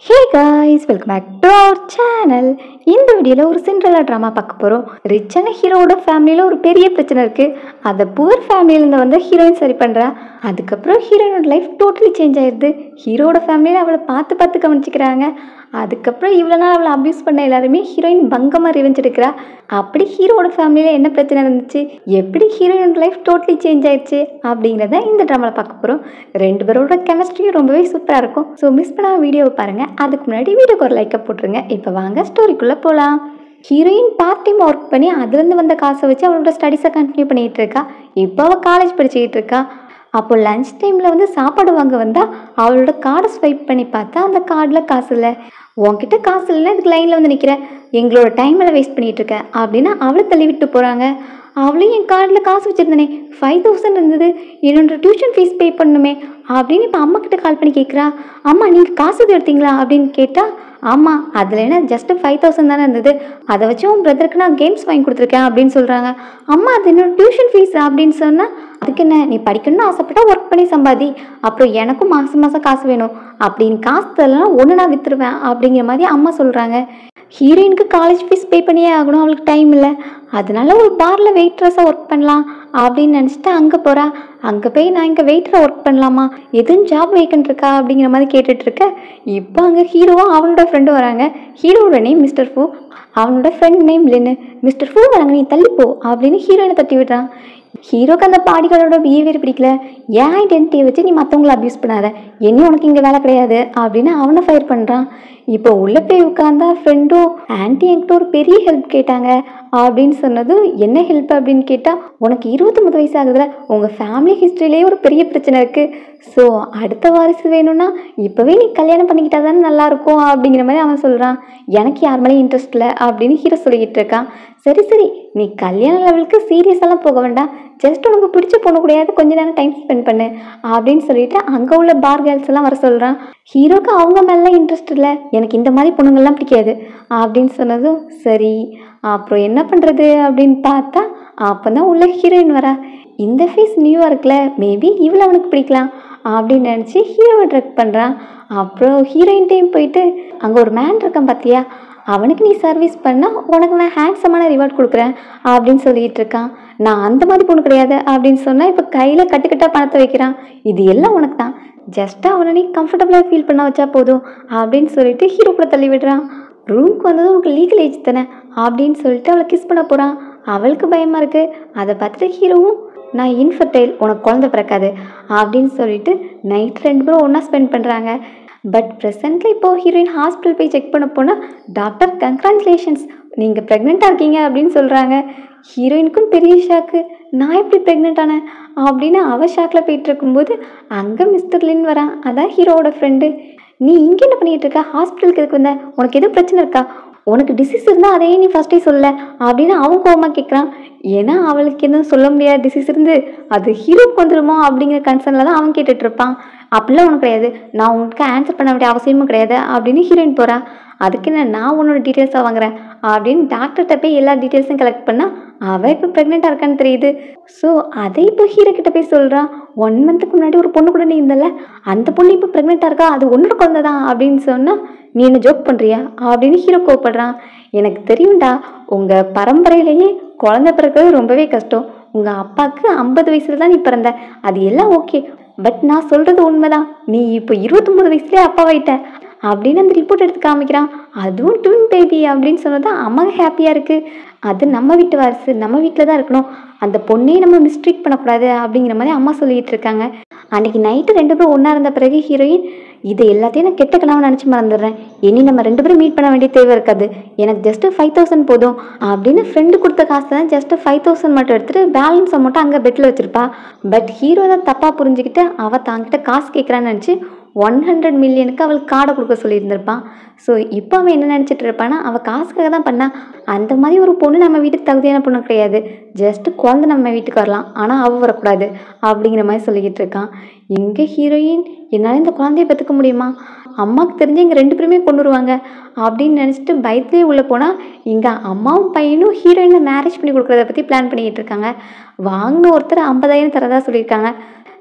hey guys welcome back to our channel இந்த வீடியோவில் ஒரு சிண்ட்ரலா ட்ராமா பார்க்க போகிறோம் ரிச்சான ஹீரோவோட ஃபேமிலியில் ஒரு பெரிய பிரச்சனை இருக்குது அதை புவர் ஃபேமிலியிலேருந்து வந்து ஹீரோயின் சரி பண்ணுறா அதுக்கப்புறம் ஹீரோயினோட லைஃப் டோட்டலி சேஞ்ச் ஆயிடுது ஹீரோட ஃபேமிலியில் அவளை பார்த்து பார்த்து கவனிச்சிக்கிறாங்க அதுக்கப்புறம் இவ்வளோ நாள் அவளை அப்யூஸ் பண்ண எல்லாருமே ஹீரோயின் பங்கமாக ரிவெஞ்ச் எடுக்கிறா அப்படி ஹீரோவோட ஃபேமிலியில் என்ன பிரச்சனை இருந்துச்சு எப்படி ஹீரோயினோட லைஃப் டோட்டலி சேஞ்ச் ஆயிடுச்சு அப்படிங்கிறத இந்த ட்ராமாவில் பார்க்க போகிறோம் ரெண்டு பேரோட கெமிஸ்ட்ரியும் ரொம்பவே சூப்பராக இருக்கும் ஸோ மிஸ் பண்ணாம வீடியோவை பாருங்கள் அதுக்கு முன்னாடி வீடியோக்கு ஒரு லைக்கை போட்டுருங்க இப்போ வாங்க ஸ்டோரிக்குள்ளே போகலாம் ஹீரோயின் பார்ட் டைம் ஒர்க் பண்ணி அதுலேருந்து வந்த காசை வச்சு அவளோட ஸ்டடீஸை கண்டினியூ பண்ணிகிட்டு இருக்கா இப்போ அவள் காலேஜ் படிச்சுக்கிட்டு இருக்கா அப்போ லஞ்ச் டைமில் வந்து சாப்பாடு வாங்க வந்தால் அவளோட கார்டை ஸ்வைப் பண்ணி பார்த்தா அந்த கார்டில் காசு இல்லை உன்கிட்ட காசு இல்லைன்னா இதுக்கு லைனில் வந்து நிற்கிற எங்களோட டைமில் வேஸ்ட் பண்ணிகிட்டு இருக்க அப்படின்னு அவளை தள்ளி விட்டு போகிறாங்க அவளையும் என் கார்டில் காசு வச்சுருந்தனே ஃபைவ் தௌசண்ட் இருந்தது என்னோட டியூஷன் ஃபீஸ் பே பண்ணணுமே அப்படின்னு இப்போ அம்மா கிட்ட கால் பண்ணி கேட்குறா அம்மா நீங்கள் காசு எதுவும் எடுத்தீங்களா அப்படின்னு கேட்டால் ஆமாம் அதில் என்ன ஜஸ்ட்டு ஃபைவ் தௌசண்ட் தானே இருந்தது அதை வச்சு உன் பிரதருக்கு நான் கேம்ஸ் வாங்கி கொடுத்துருக்கேன் அப்படின்னு சொல்கிறாங்க அம்மா அது என்னோட டியூஷன் ஃபீஸ் அப்படின்னு சொன்னால் அதுக்கு என்ன நீ படிக்கணும்னு ஆசைப்பட்டா ஒர்க் பண்ணி சம்பாதி அப்புறம் எனக்கும் மாதம் மாதம் காசு வேணும் அப்படின்னு காசு தரலாம் ஒன்று நான் விற்றுருவேன் அப்படிங்கிற மாதிரி அம்மா சொல்கிறாங்க ஹீரோயினுக்கு காலேஜ் ஃபீஸ் பே பண்ணியே ஆகணும் அவளுக்கு டைம் இல்லை அதனால ஒரு பாரில் வெயிட்ரஸாக ஒர்க் பண்ணலாம் அப்படின்னு நினச்சிட்டு அங்கே போகிறா அங்கே போய் நான் இங்கே வெயிட்டராக ஒர்க் பண்ணலாமா எதுவும் ஜாப் வேக்கன்ட் இருக்கா அப்படிங்கிற மாதிரி கேட்டுட்டு இருக்க இப்போ அங்கே ஹீரோவும் அவனோட ஃப்ரெண்டும் வராங்க ஹீரோவோட நேம் மிஸ்டர் ஃபூ அவனோட ஃப்ரெண்ட் நேம் லின்னு மிஸ்டர் ஃபூ வராங்க நீ தள்ளிப்போ அப்படின்னு ஹீரோயினை தட்டி விடுறான் ஹீரோக்கு அந்த பாடிகளோட பிஹேவியர் பிடிக்கல ஏன் ஐடென்டிட்டியை வச்சு நீ மற்றவங்கள அப்யூஸ் பண்ணாத என்ன உனக்கு இங்கே வேலை கிடையாது அப்படின்னு அவனை ஃபயர் பண்ணுறான் இப்போ உள்ளே போய் உட்காந்தா ஃப்ரெண்டும் ஆன்ட்டி என்கிட்ட ஒரு பெரிய ஹெல்ப் கேட்டாங்க அப்படின்னு சொன்னதும் என்ன ஹெல்ப் அப்படின்னு கேட்டால் உனக்கு இருபத்தொம்பது வயசு ஆகுதுல உங்கள் ஃபேமிலி ஹிஸ்ட்ரியிலேயே ஒரு பெரிய பிரச்சனை இருக்குது ஸோ அடுத்த வாரிசு வேணும்னா இப்போவே நீ கல்யாணம் பண்ணிக்கிட்டா தானே நல்லாயிருக்கும் அப்படிங்கிற மாதிரி அவன் சொல்கிறான் எனக்கு யார் மேலேயும் இன்ட்ரெஸ்ட் இல்லை அப்படின்னு ஹீரோ சொல்லிக்கிட்டு இருக்கான் சரி சரி நீ கல்யாண லெவலுக்கு சீரியஸெல்லாம் போக வேண்டாம் ஜஸ்ட் உனக்கு பிடிச்ச பொண்ணு கூடயாவது கொஞ்ச நேரம் டைம் ஸ்பெண்ட் பண்ணு அப்படின்னு சொல்லிட்டு அங்கே உள்ள பார் கேர்ள்ஸ் எல்லாம் வர சொல்கிறான் ஹீரோக்கு அவங்க மேலாம் இன்ட்ரெஸ்ட் இல்லை எனக்கு இந்த மாதிரி பொண்ணுங்கள்லாம் பிடிக்காது அப்படின்னு சொன்னதும் சரி அப்புறம் என்ன பண்ணுறது அப்படின்னு பார்த்தா அப்போ தான் உள்ள ஹீரோயின் வரா இந்த ஃபேஸ் நியூவாக இருக்குல்ல மேபி இவ்வளோ அவனுக்கு பிடிக்கலாம் அப்படின்னு நினச்சி ஹீரோவை ட்ரெக் பண்ணுறான் அப்புறம் ஹீரோயின்டையும் போயிட்டு அங்கே ஒரு மேன் இருக்கான் பார்த்தியா அவனுக்கு நீ சர்வீஸ் பண்ணால் உனக்கு நான் ஹேண்ட்ஸமான ரிவார்ட் கொடுக்குறேன் அப்படின்னு சொல்லிட்டு இருக்கான் நான் அந்த மாதிரி பொண்ணு கிடையாது அப்படின்னு சொன்னால் இப்போ கையில் கட்டுக்கட்டாக பணத்தை வைக்கிறான் இது எல்லாம் உனக்கு தான் ஜஸ்ட் அவனை நீ கம்ஃபர்டபுளாக ஃபீல் பண்ண வச்சா போதும் அப்படின்னு சொல்லிட்டு ஹீரோ கூட தள்ளி விடுறான் ரூம்க்கு வந்தது உனக்கு லீகல் ஏஜ் தானே அப்படின்னு சொல்லிட்டு அவளை கிஸ் பண்ண போகிறான் அவளுக்கு பயமாக இருக்குது அதை பார்த்துட்டு ஹீரோவும் நான் இன்ஃபர்டைல் உனக்கு குழந்தை பிறக்காது அப்படின்னு சொல்லிட்டு நைட் ரெண்டு பேரும் ஒன்றா ஸ்பெண்ட் பண்ணுறாங்க பட் ப்ரெசென்ட்லி இப்போது ஹீரோயின் ஹாஸ்பிட்டல் போய் செக் பண்ண போனால் டாக்டர் கங்க்ராச்சுலேஷன்ஸ் நீங்கள் ப்ரெக்னெண்ட்டாக இருக்கீங்க அப்படின்னு சொல்கிறாங்க ஹீரோயினுக்கும் பெரிய ஷாக்கு நான் எப்படி ப்ரெக்னென்ட் ஆனேன் அப்படின்னு அவள் ஷாக்கில் போயிட்டு இருக்கும்போது அங்கே மிஸ்டர் லின் வரான் அதான் ஹீரோவோட ஃப்ரெண்டு நீ இங்கே என்ன பண்ணிகிட்டு இருக்க ஹாஸ்பிட்டலுக்கு எதுக்கு வந்த உனக்கு எதுவும் பிரச்சனை இருக்கா உனக்கு டிசீஸ் இருந்தால் அதையே நீ ஃபஸ்ட்டே சொல்ல அப்படின்னு அவன் கோவமாக கேட்குறான் ஏன்னா அவளுக்கு எதுவும் சொல்ல முடியாத டிசீஸ் இருந்து அது ஹீரோக்கு வந்துடுமோ அப்படிங்கிற கன்சர்னில் தான் அவன் கேட்டுட்டு இருப்பான் அப்படிலாம் ஒன்றும் கிடையாது நான் உனக்கு ஆன்சர் பண்ண வேண்டிய அவசியமும் கிடையாது அப்படின்னு ஹீரோயின் போகிறா அதுக்கு என்ன நான் உன்னோட டீட்டெயில்ஸாக வாங்குறேன் அப்படின்னு டாக்டர்கிட்ட போய் எல்லா டீட்டெயில்ஸும் கலெக்ட் பண்ணால் அவள் இப்போ ப்ரெக்னெண்ட்டாக இருக்கான்னு தெரியுது ஸோ அதை இப்போ ஹீரோ கிட்ட போய் சொல்கிறான் ஒன் மந்த்துக்கு முன்னாடி ஒரு பொண்ணு கூட நீ இருந்தல அந்த பொண்ணு இப்போ ப்ரெக்னெண்ட்டாக இருக்கா அது உன்னோட குழந்தை தான் அப்படின்னு சொன்னால் நீ என்ன ஜோக் பண்ணுறியா அப்படின்னு ஹீரோ கோவப்படுறான் எனக்கு தெரியும்டா உங்கள் பரம்பரையிலேயே குழந்தை பிறக்கிறது ரொம்பவே கஷ்டம் உங்கள் அப்பாவுக்கு ஐம்பது வயசுல தான் நீ பிறந்த அது எல்லாம் ஓகே பட் நான் சொல்கிறது உண்மைதான் நீ இப்போ இருபத்தொம்பது வயசுலேயே அப்பாவாயிட்ட அப்படின்னு அந்த ரிப்போர்ட் எடுத்து காமிக்கிறான் அதுவும் ட்வின் பேபி அப்படின்னு சொன்னது அம்மா ஹாப்பியாக இருக்குது அது நம்ம வீட்டு வாரிசு நம்ம வீட்டில் தான் இருக்கணும் அந்த பொண்ணே நம்ம மிஸ்ட்ரீட் பண்ணக்கூடாது அப்படிங்கிற மாதிரி அம்மா சொல்லிகிட்டு இருக்காங்க அன்றைக்கி நைட்டு ரெண்டு பேரும் ஒன்றா இருந்த பிறகு ஹீரோயின் இது எல்லாத்தையும் நான் கெட்ட கனவு நினச்சி மறந்துடுறேன் இனி நம்ம ரெண்டு பேரும் மீட் பண்ண வேண்டிய தேவை இருக்காது எனக்கு ஜஸ்ட்டு ஃபைவ் தௌசண்ட் போதும் அப்படின்னு ஃப்ரெண்டு கொடுத்த காசு தான் ஜஸ்ட்டு ஃபைவ் தௌசண்ட் மட்டும் எடுத்துகிட்டு பேலன்ஸ் அமௌண்ட்டை அங்கே பெட்டில் வச்சுருப்பா பட் ஹீரோ தான் தப்பாக புரிஞ்சுக்கிட்டு அவள் தாங்கிட்ட காசு கேட்குறான்னு நினச்சி ஒன் ஹண்ட்ரட் மில்லியனுக்கு அவளுக்கு கார்டை கொடுக்க சொல்லியிருந்திருப்பான் ஸோ இப்போ அவன் என்ன நினச்சிட்டு இருப்பான்னா அவள் காசுக்காக தான் பண்ணா அந்த மாதிரி ஒரு பொண்ணு நம்ம வீட்டுக்கு தகுதியான பொண்ணு கிடையாது ஜஸ்ட்டு குழந்தை நம்ம வீட்டுக்கு வரலாம் ஆனால் அவள் வரக்கூடாது அப்படிங்கிற மாதிரி சொல்லிக்கிட்டு இருக்கான் எங்கே ஹீரோயின் என்னால் இந்த குழந்தைய பெற்றுக்க முடியுமா அம்மாவுக்கு தெரிஞ்சு இங்கே ரெண்டு பேருமே கொண்டு வருவாங்க அப்படின்னு நினச்சிட்டு பயத்துலேயே உள்ளே போனால் இங்கே அம்மாவும் பையனும் ஹீரோயினை மேரேஜ் பண்ணி கொடுக்குறத பற்றி பிளான் பண்ணிக்கிட்டு இருக்காங்க வாங்கின ஒருத்தர் ஐம்பதாயிரம் தரதா சொல்லியிருக்காங்க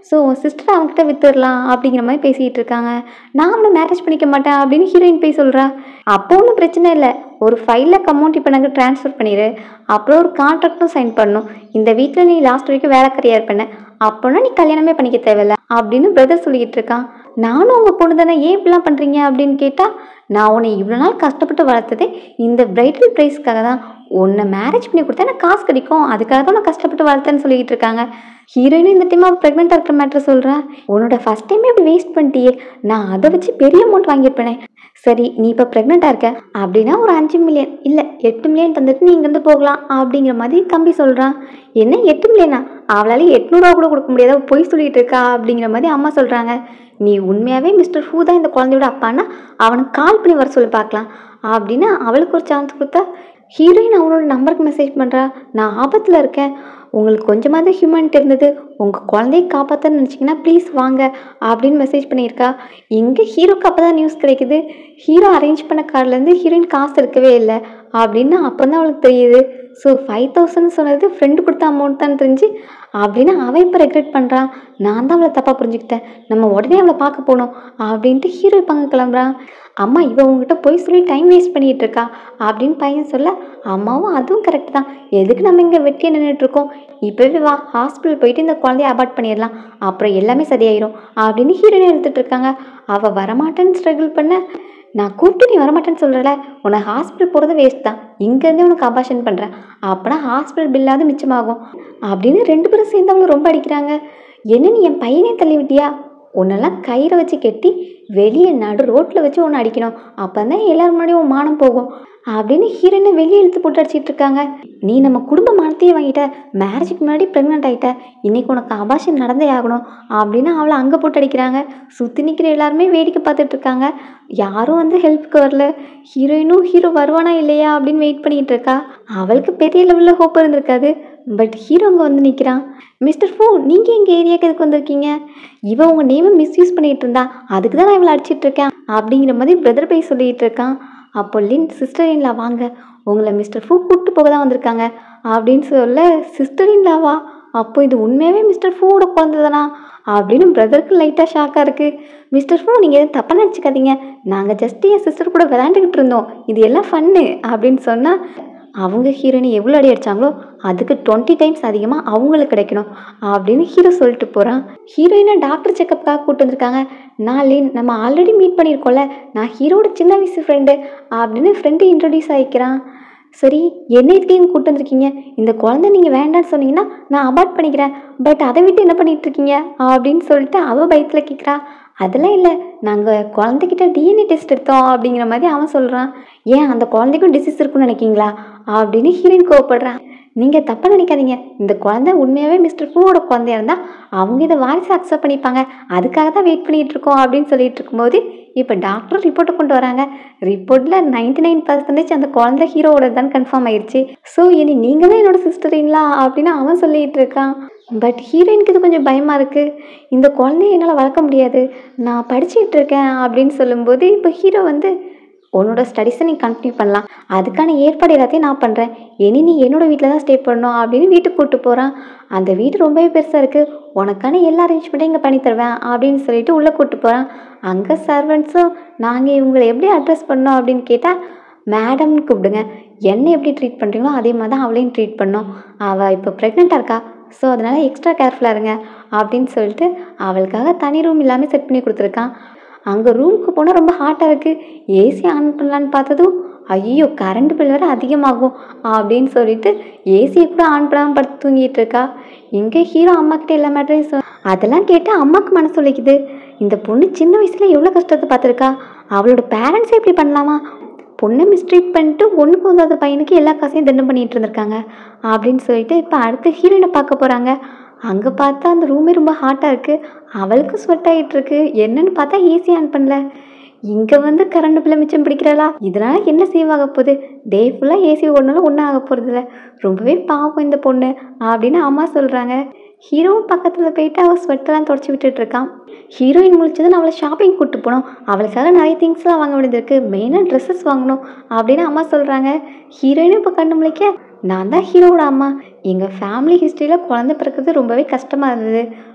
ஸோ உன் சிஸ்டர் அவன்கிட்ட வித்துடலாம் அப்படிங்கிற மாதிரி பேசிகிட்டு இருக்காங்க நான் அவனை மேரேஜ் பண்ணிக்க மாட்டேன் அப்படின்னு ஹீரோயின் போய் சொல்கிறா அப்போ ஒன்றும் பிரச்சனை இல்லை ஒரு ஃபைவ் லேக் அமௌண்ட் இப்போ நாங்கள் ட்ரான்ஸ்ஃபர் பண்ணிடு அப்புறம் ஒரு கான்ட்ராக்டும் சைன் பண்ணணும் இந்த வீட்டில் நீ லாஸ்ட் வரைக்கும் வேலைக்காரியாக இருப்பேன அப்போனா நீ கல்யாணமே பண்ணிக்க தேவையில்ல அப்படின்னு பிரதர் சொல்லிக்கிட்டு இருக்கான் நானும் உங்கள் பொண்ணு தானே ஏன் இப்படிலாம் பண்ணுறீங்க அப்படின்னு கேட்டால் நான் உன்னை இவ்வளோ நாள் கஷ்டப்பட்டு வளர்த்ததே இந்த பிரைடல் ப்ரைஸ்க்காக தான் உன்னை மேரேஜ் பண்ணி கொடுத்தா எனக்கு காசு கிடைக்கும் அதுக்காக தான் நான் கஷ்டப்பட்டு வளர்த்தேன்னு சொல்லிக்கிட்டு இருக்காங்க ஹீரோயினும் இந்த டைம் அவள் ப்ரெக்னெண்ட்டாக இருக்கிற மேட்ரு சொல்கிறேன் உன்னோட ஃபஸ்ட் டைமே அப்படி வேஸ்ட் பண்ணிட்டியே நான் அதை வச்சு பெரிய அமௌண்ட் வாங்கியிருப்பேனே சரி நீ இப்போ ப்ரெக்னெண்ட்டாக இருக்க அப்படின்னா ஒரு அஞ்சு மில்லியன் இல்லை எட்டு மில்லியன் தந்துட்டு நீ இங்கேருந்து போகலாம் அப்படிங்கிற மாதிரி தம்பி சொல்கிறான் என்ன எட்டு மில்லியனா அவளால எட்நூறுவா கூட கொடுக்க முடியாத பொய் சொல்லிட்டு இருக்கா அப்படிங்கிற மாதிரி அம்மா சொல்கிறாங்க நீ உண்மையாகவே மிஸ்டர் ஃபூ தான் இந்த குழந்தையோட அப்பான்னா அவனுக்கு கால் பண்ணி வர சொல்லி பார்க்கலாம் அப்படின்னு அவளுக்கு ஒரு சான்ஸ் கொடுத்தா ஹீரோயின் அவனோட நம்பருக்கு மெசேஜ் பண்ணுறா நான் ஆபத்தில் இருக்கேன் உங்களுக்கு கொஞ்சமாவது ஹியூமனிட்டி இருந்தது உங்கள் குழந்தைய காப்பாற்றன்னு நினச்சிங்கன்னா ப்ளீஸ் வாங்க அப்படின்னு மெசேஜ் பண்ணியிருக்கா எங்கே ஹீரோக்கு அப்போ தான் நியூஸ் கிடைக்குது ஹீரோ அரேஞ்ச் பண்ண கார்லேருந்து ஹீரோயின் காசு இருக்கவே இல்லை அப்படின்னு அப்போ தான் அவளுக்கு தெரியுது ஸோ ஃபைவ் தௌசண்ட் சொன்னது ஃப்ரெண்டு கொடுத்த அமௌண்ட் தான் தெரிஞ்சு அப்படின்னு அவன் இப்போ ரெக்ரெட் பண்ணுறான் நான் தான் அவளை தப்பாக புரிஞ்சுக்கிட்டேன் நம்ம உடனே அவளை பார்க்க போகணும் அப்படின்ட்டு ஹீரோ இப்போ அங்கே கிளம்புறான் அம்மா இவ உங்ககிட்ட போய் சொல்லி டைம் வேஸ்ட் பண்ணிகிட்டு இருக்கா அப்படின்னு பையன் சொல்ல அம்மாவும் அதுவும் கரெக்ட் தான் எதுக்கு நம்ம இங்கே வெட்டியே நின்றுட்டு இருக்கோம் இப்போவே வா ஹாஸ்பிட்டல் போயிட்டு இந்த குழந்தைய அபார்ட் பண்ணிடலாம் அப்புறம் எல்லாமே சரியாயிரும் அப்படின்னு ஹீரோயின் எடுத்துட்டு இருக்காங்க அவள் வரமாட்டேன்னு ஸ்ட்ரகிள் பண்ண நான் கூப்பிட்டு நீ வரமாட்டேன்னு சொல்கிறல உன்னை ஹாஸ்பிட்டல் போகிறது வேஸ்ட் தான் இங்கேருந்தே உனக்கு அபாஷன் பண்ணுறேன் அப்போனா ஹாஸ்பிட்டல் பில்லாவது மிச்சமாகும் அப்படின்னு ரெண்டு பேரும் சேர்ந்து அவளை ரொம்ப அடிக்கிறாங்க என்ன நீ என் பையனே தள்ளி விட்டியா உன்னெல்லாம் கயிறை வச்சு கட்டி வெளியே நடு ரோட்டில் வச்சு உன்னை அடிக்கணும் அப்போ தான் எல்லாரும் முன்னாடியும் உன் மானம் போகும் அப்படின்னு ஹீரோயினை வெளியே இழுத்து போட்டு அடிச்சிட்டு இருக்காங்க நீ நம்ம குடும்ப மானத்தையே வாங்கிட்ட மேரேஜுக்கு முன்னாடி ப்ரெக்னென்ட் ஆகிட்ட இன்னைக்கு உனக்கு அபாஷன் நடந்தே ஆகணும் அப்படின்னு அவளை அங்கே போட்டு அடிக்கிறாங்க சுற்றி நிற்கிற எல்லாருமே வேடிக்கை பார்த்துட்டு இருக்காங்க யாரும் வந்து ஹெல்ப்புக்கு வரல ஹீரோயினும் ஹீரோ வருவானா இல்லையா அப்படின்னு வெயிட் பண்ணிட்டு இருக்கா அவளுக்கு பெரிய லெவலில் ஹோப் இருந்திருக்காது பட் ஹீரோ அங்கே வந்து நிற்கிறான் மிஸ்டர் ஃபூ நீங்கள் எங்கள் ஏரியாவுக்கு எதுக்கு வந்திருக்கீங்க இவன் உங்கள் நேமை மிஸ்யூஸ் பண்ணிகிட்டு இருந்தா அதுக்கு தான் நான் இவளை அடிச்சிட்டு இருக்கேன் அப்படிங்கிற மாதிரி பிரதர் போய் சொல்லிட்டு இருக்கான் அப்போ லின் சிஸ்டர் இன்லா வாங்க உங்களை மிஸ்டர் ஃபூ கூப்பிட்டு போக தான் வந்திருக்காங்க அப்படின்னு சொல்ல சிஸ்டர் இன்லாவா அப்போ இது உண்மையாகவே மிஸ்டர் ஃபூவோட குழந்தை தானா அப்படின்னு பிரதருக்கு லைட்டாக ஷாக்காக இருக்குது மிஸ்டர் ஃபூ நீங்கள் எதுவும் தப்பாக நினச்சிக்காதீங்க நாங்கள் ஜஸ்ட் என் சிஸ்டர் கூட விளையாண்டுக்கிட்டு இருந்தோம் இது எல்லாம் ஃபன்னு அப்படின்னு சொன்னால் அவங்க ஹீரோயினை எவ்வளோ அடி அடித்தாங்களோ அதுக்கு டுவெண்ட்டி டைம்ஸ் அதிகமாக அவங்களுக்கு கிடைக்கணும் அப்படின்னு ஹீரோ சொல்லிட்டு போகிறான் ஹீரோயினை டாக்டர் செக்கப்புக்காக கூப்பிட்டு வந்திருக்காங்க நான் லின் நம்ம ஆல்ரெடி மீட் பண்ணியிருக்கோம்ல நான் ஹீரோட சின்ன வயசு ஃப்ரெண்டு அப்படின்னு ஃப்ரெண்டு இன்ட்ரடியூஸ் ஆகிக்கிறான் சரி என்ன இதுக்கு கூப்பிட்டு வந்திருக்கீங்க இந்த குழந்தை நீங்கள் வேண்டாம்னு சொன்னீங்கன்னா நான் அபார்ட் பண்ணிக்கிறேன் பட் அதை விட்டு என்ன பண்ணிட்டு இருக்கீங்க அப்படின்னு சொல்லிட்டு அவள் பயத்தில் கேட்குறா அதெல்லாம் இல்லை நாங்கள் குழந்தைகிட்ட டிஎன்ஏ டெஸ்ட் எடுத்தோம் அப்படிங்கிற மாதிரி அவன் சொல்கிறான் ஏன் அந்த குழந்தைக்கும் டிசீஸ் இருக்குன்னு நினைக்கிங்களா அப்படின்னு ஹீரோயின் கோவப்படுறான் நீங்கள் தப்பாக நினைக்காதீங்க இந்த குழந்தை உண்மையாகவே மிஸ்டர் பூவோட குழந்தையா இருந்தால் அவங்க இதை வாரிசு அக்செப்ட் பண்ணிப்பாங்க அதுக்காக தான் வெயிட் பண்ணிகிட்டு இருக்கோம் அப்படின்னு சொல்லிட்டு இருக்கும்போது இப்போ டாக்டர் ரிப்போர்ட்டை கொண்டு வராங்க ரிப்போர்ட்டில் நைன்டி நைன் பர்சன்டேஜ் அந்த குழந்தை ஹீரோவோட தான் கன்ஃபார்ம் ஆயிடுச்சு ஸோ இனி நீங்கள் தான் என்னோட சிஸ்டரிங்களா அப்படின்னு அவன் சொல்லிட்டு இருக்கான் பட் ஹீரோயினுக்கு இது கொஞ்சம் பயமாக இருக்குது இந்த குழந்தைய என்னால் வளர்க்க முடியாது நான் படிச்சுக்கிட்டு இருக்கேன் அப்படின்னு சொல்லும்போது இப்போ ஹீரோ வந்து உன்னோட ஸ்டடீஸை நீ கண்டினியூ பண்ணலாம் அதுக்கான ஏற்பாடு எல்லாத்தையும் நான் பண்ணுறேன் இனி நீ என்னோட வீட்டில் தான் ஸ்டே பண்ணணும் அப்படின்னு வீட்டுக்கு கூப்பிட்டு போகிறான் அந்த வீடு ரொம்பவே பெருசாக இருக்குது உனக்கான எல்லா அரேஞ்ச்மெண்ட்டையும் இங்கே பண்ணி தருவேன் அப்படின்னு சொல்லிட்டு உள்ளே கூப்பிட்டு போகிறான் அங்கே சர்வெண்ட்ஸும் நாங்கள் இவங்களை எப்படி அட்ரஸ் பண்ணோம் அப்படின்னு கேட்டால் மேடம்னு கூப்பிடுங்க என்னை எப்படி ட்ரீட் பண்ணுறீங்களோ அதே மாதிரி தான் அவளையும் ட்ரீட் பண்ணோம் அவள் இப்போ ப்ரெக்னெண்ட்டாக இருக்கா ஸோ அதனால் எக்ஸ்ட்ரா கேர்ஃபுல்லாக இருங்க அப்படின்னு சொல்லிட்டு அவளுக்காக தனி ரூம் எல்லாமே செட் பண்ணி கொடுத்துருக்கான் அங்கே ரூமுக்கு போனால் ரொம்ப ஹாட்டாக இருக்குது ஏசி ஆன் பண்ணலான்னு பார்த்ததும் ஐயோ கரண்ட் பில் வேறு அதிகமாகும் அப்படின்னு சொல்லிட்டு ஏசியை கூட ஆன் பண்ணாமல் படுத்து தூங்கிட்டு இருக்கா இங்கே ஹீரோ அம்மாக்கிட்ட எல்லா மேட்டரையும் சொ அதெல்லாம் கேட்டு அம்மாவுக்கு மனசு வலிக்குது இந்த பொண்ணு சின்ன வயசில் எவ்வளோ கஷ்டத்தை பார்த்துருக்கா அவளோட பேரண்ட்ஸே இப்படி பண்ணலாமா பொண்ணை மிஸ்ட்ரீட் பண்ணிட்டு ஒன்றுக்கு வந்தாத பையனுக்கு எல்லா காசையும் தண்டம் பண்ணிட்டு இருந்திருக்காங்க அப்படின்னு சொல்லிட்டு இப்போ அடுத்து ஹீரோயினை பார்க்க போகிறாங்க அங்கே பார்த்தா அந்த ரூமே ரொம்ப ஹாட்டாக இருக்குது அவளுக்கும் ஸ்வெட் ஆகிட்டு இருக்கு என்னன்னு பார்த்தா ஏசி ஆன் பண்ணல இங்கே வந்து கரண்ட் பில்லை மிச்சம் பிடிக்கிறாளா இதனால் என்ன சேவ் ஆக போகுது டே ஃபுல்லாக ஏசி ஓடனாலும் ஒன்றும் ஆக போகிறதில்ல ரொம்பவே பாவம் இந்த பொண்ணு அப்படின்னு அம்மா சொல்கிறாங்க ஹீரோவும் பக்கத்தில் போயிட்டு அவள் ஸ்வெட்டெல்லாம் தொடச்சி விட்டுட்டு இருக்கான் ஹீரோயின் முடிச்சதும் அவளை ஷாப்பிங் கூப்பிட்டு போனோம் அவளுக்காக நிறைய திங்ஸ்லாம் வாங்க வேண்டியது இருக்குது மெயினாக ட்ரெஸ்ஸஸ் வாங்கணும் அப்படின்னு அம்மா சொல்கிறாங்க ஹீரோயினும் இப்போ கண்ணு முழிக்க நான் தான் ஹீரோவோட அம்மா எங்கள் ஃபேமிலி ஹிஸ்ட்ரியில் குழந்தை பிறக்கிறது ரொம்பவே கஷ்டமாக இருந்தது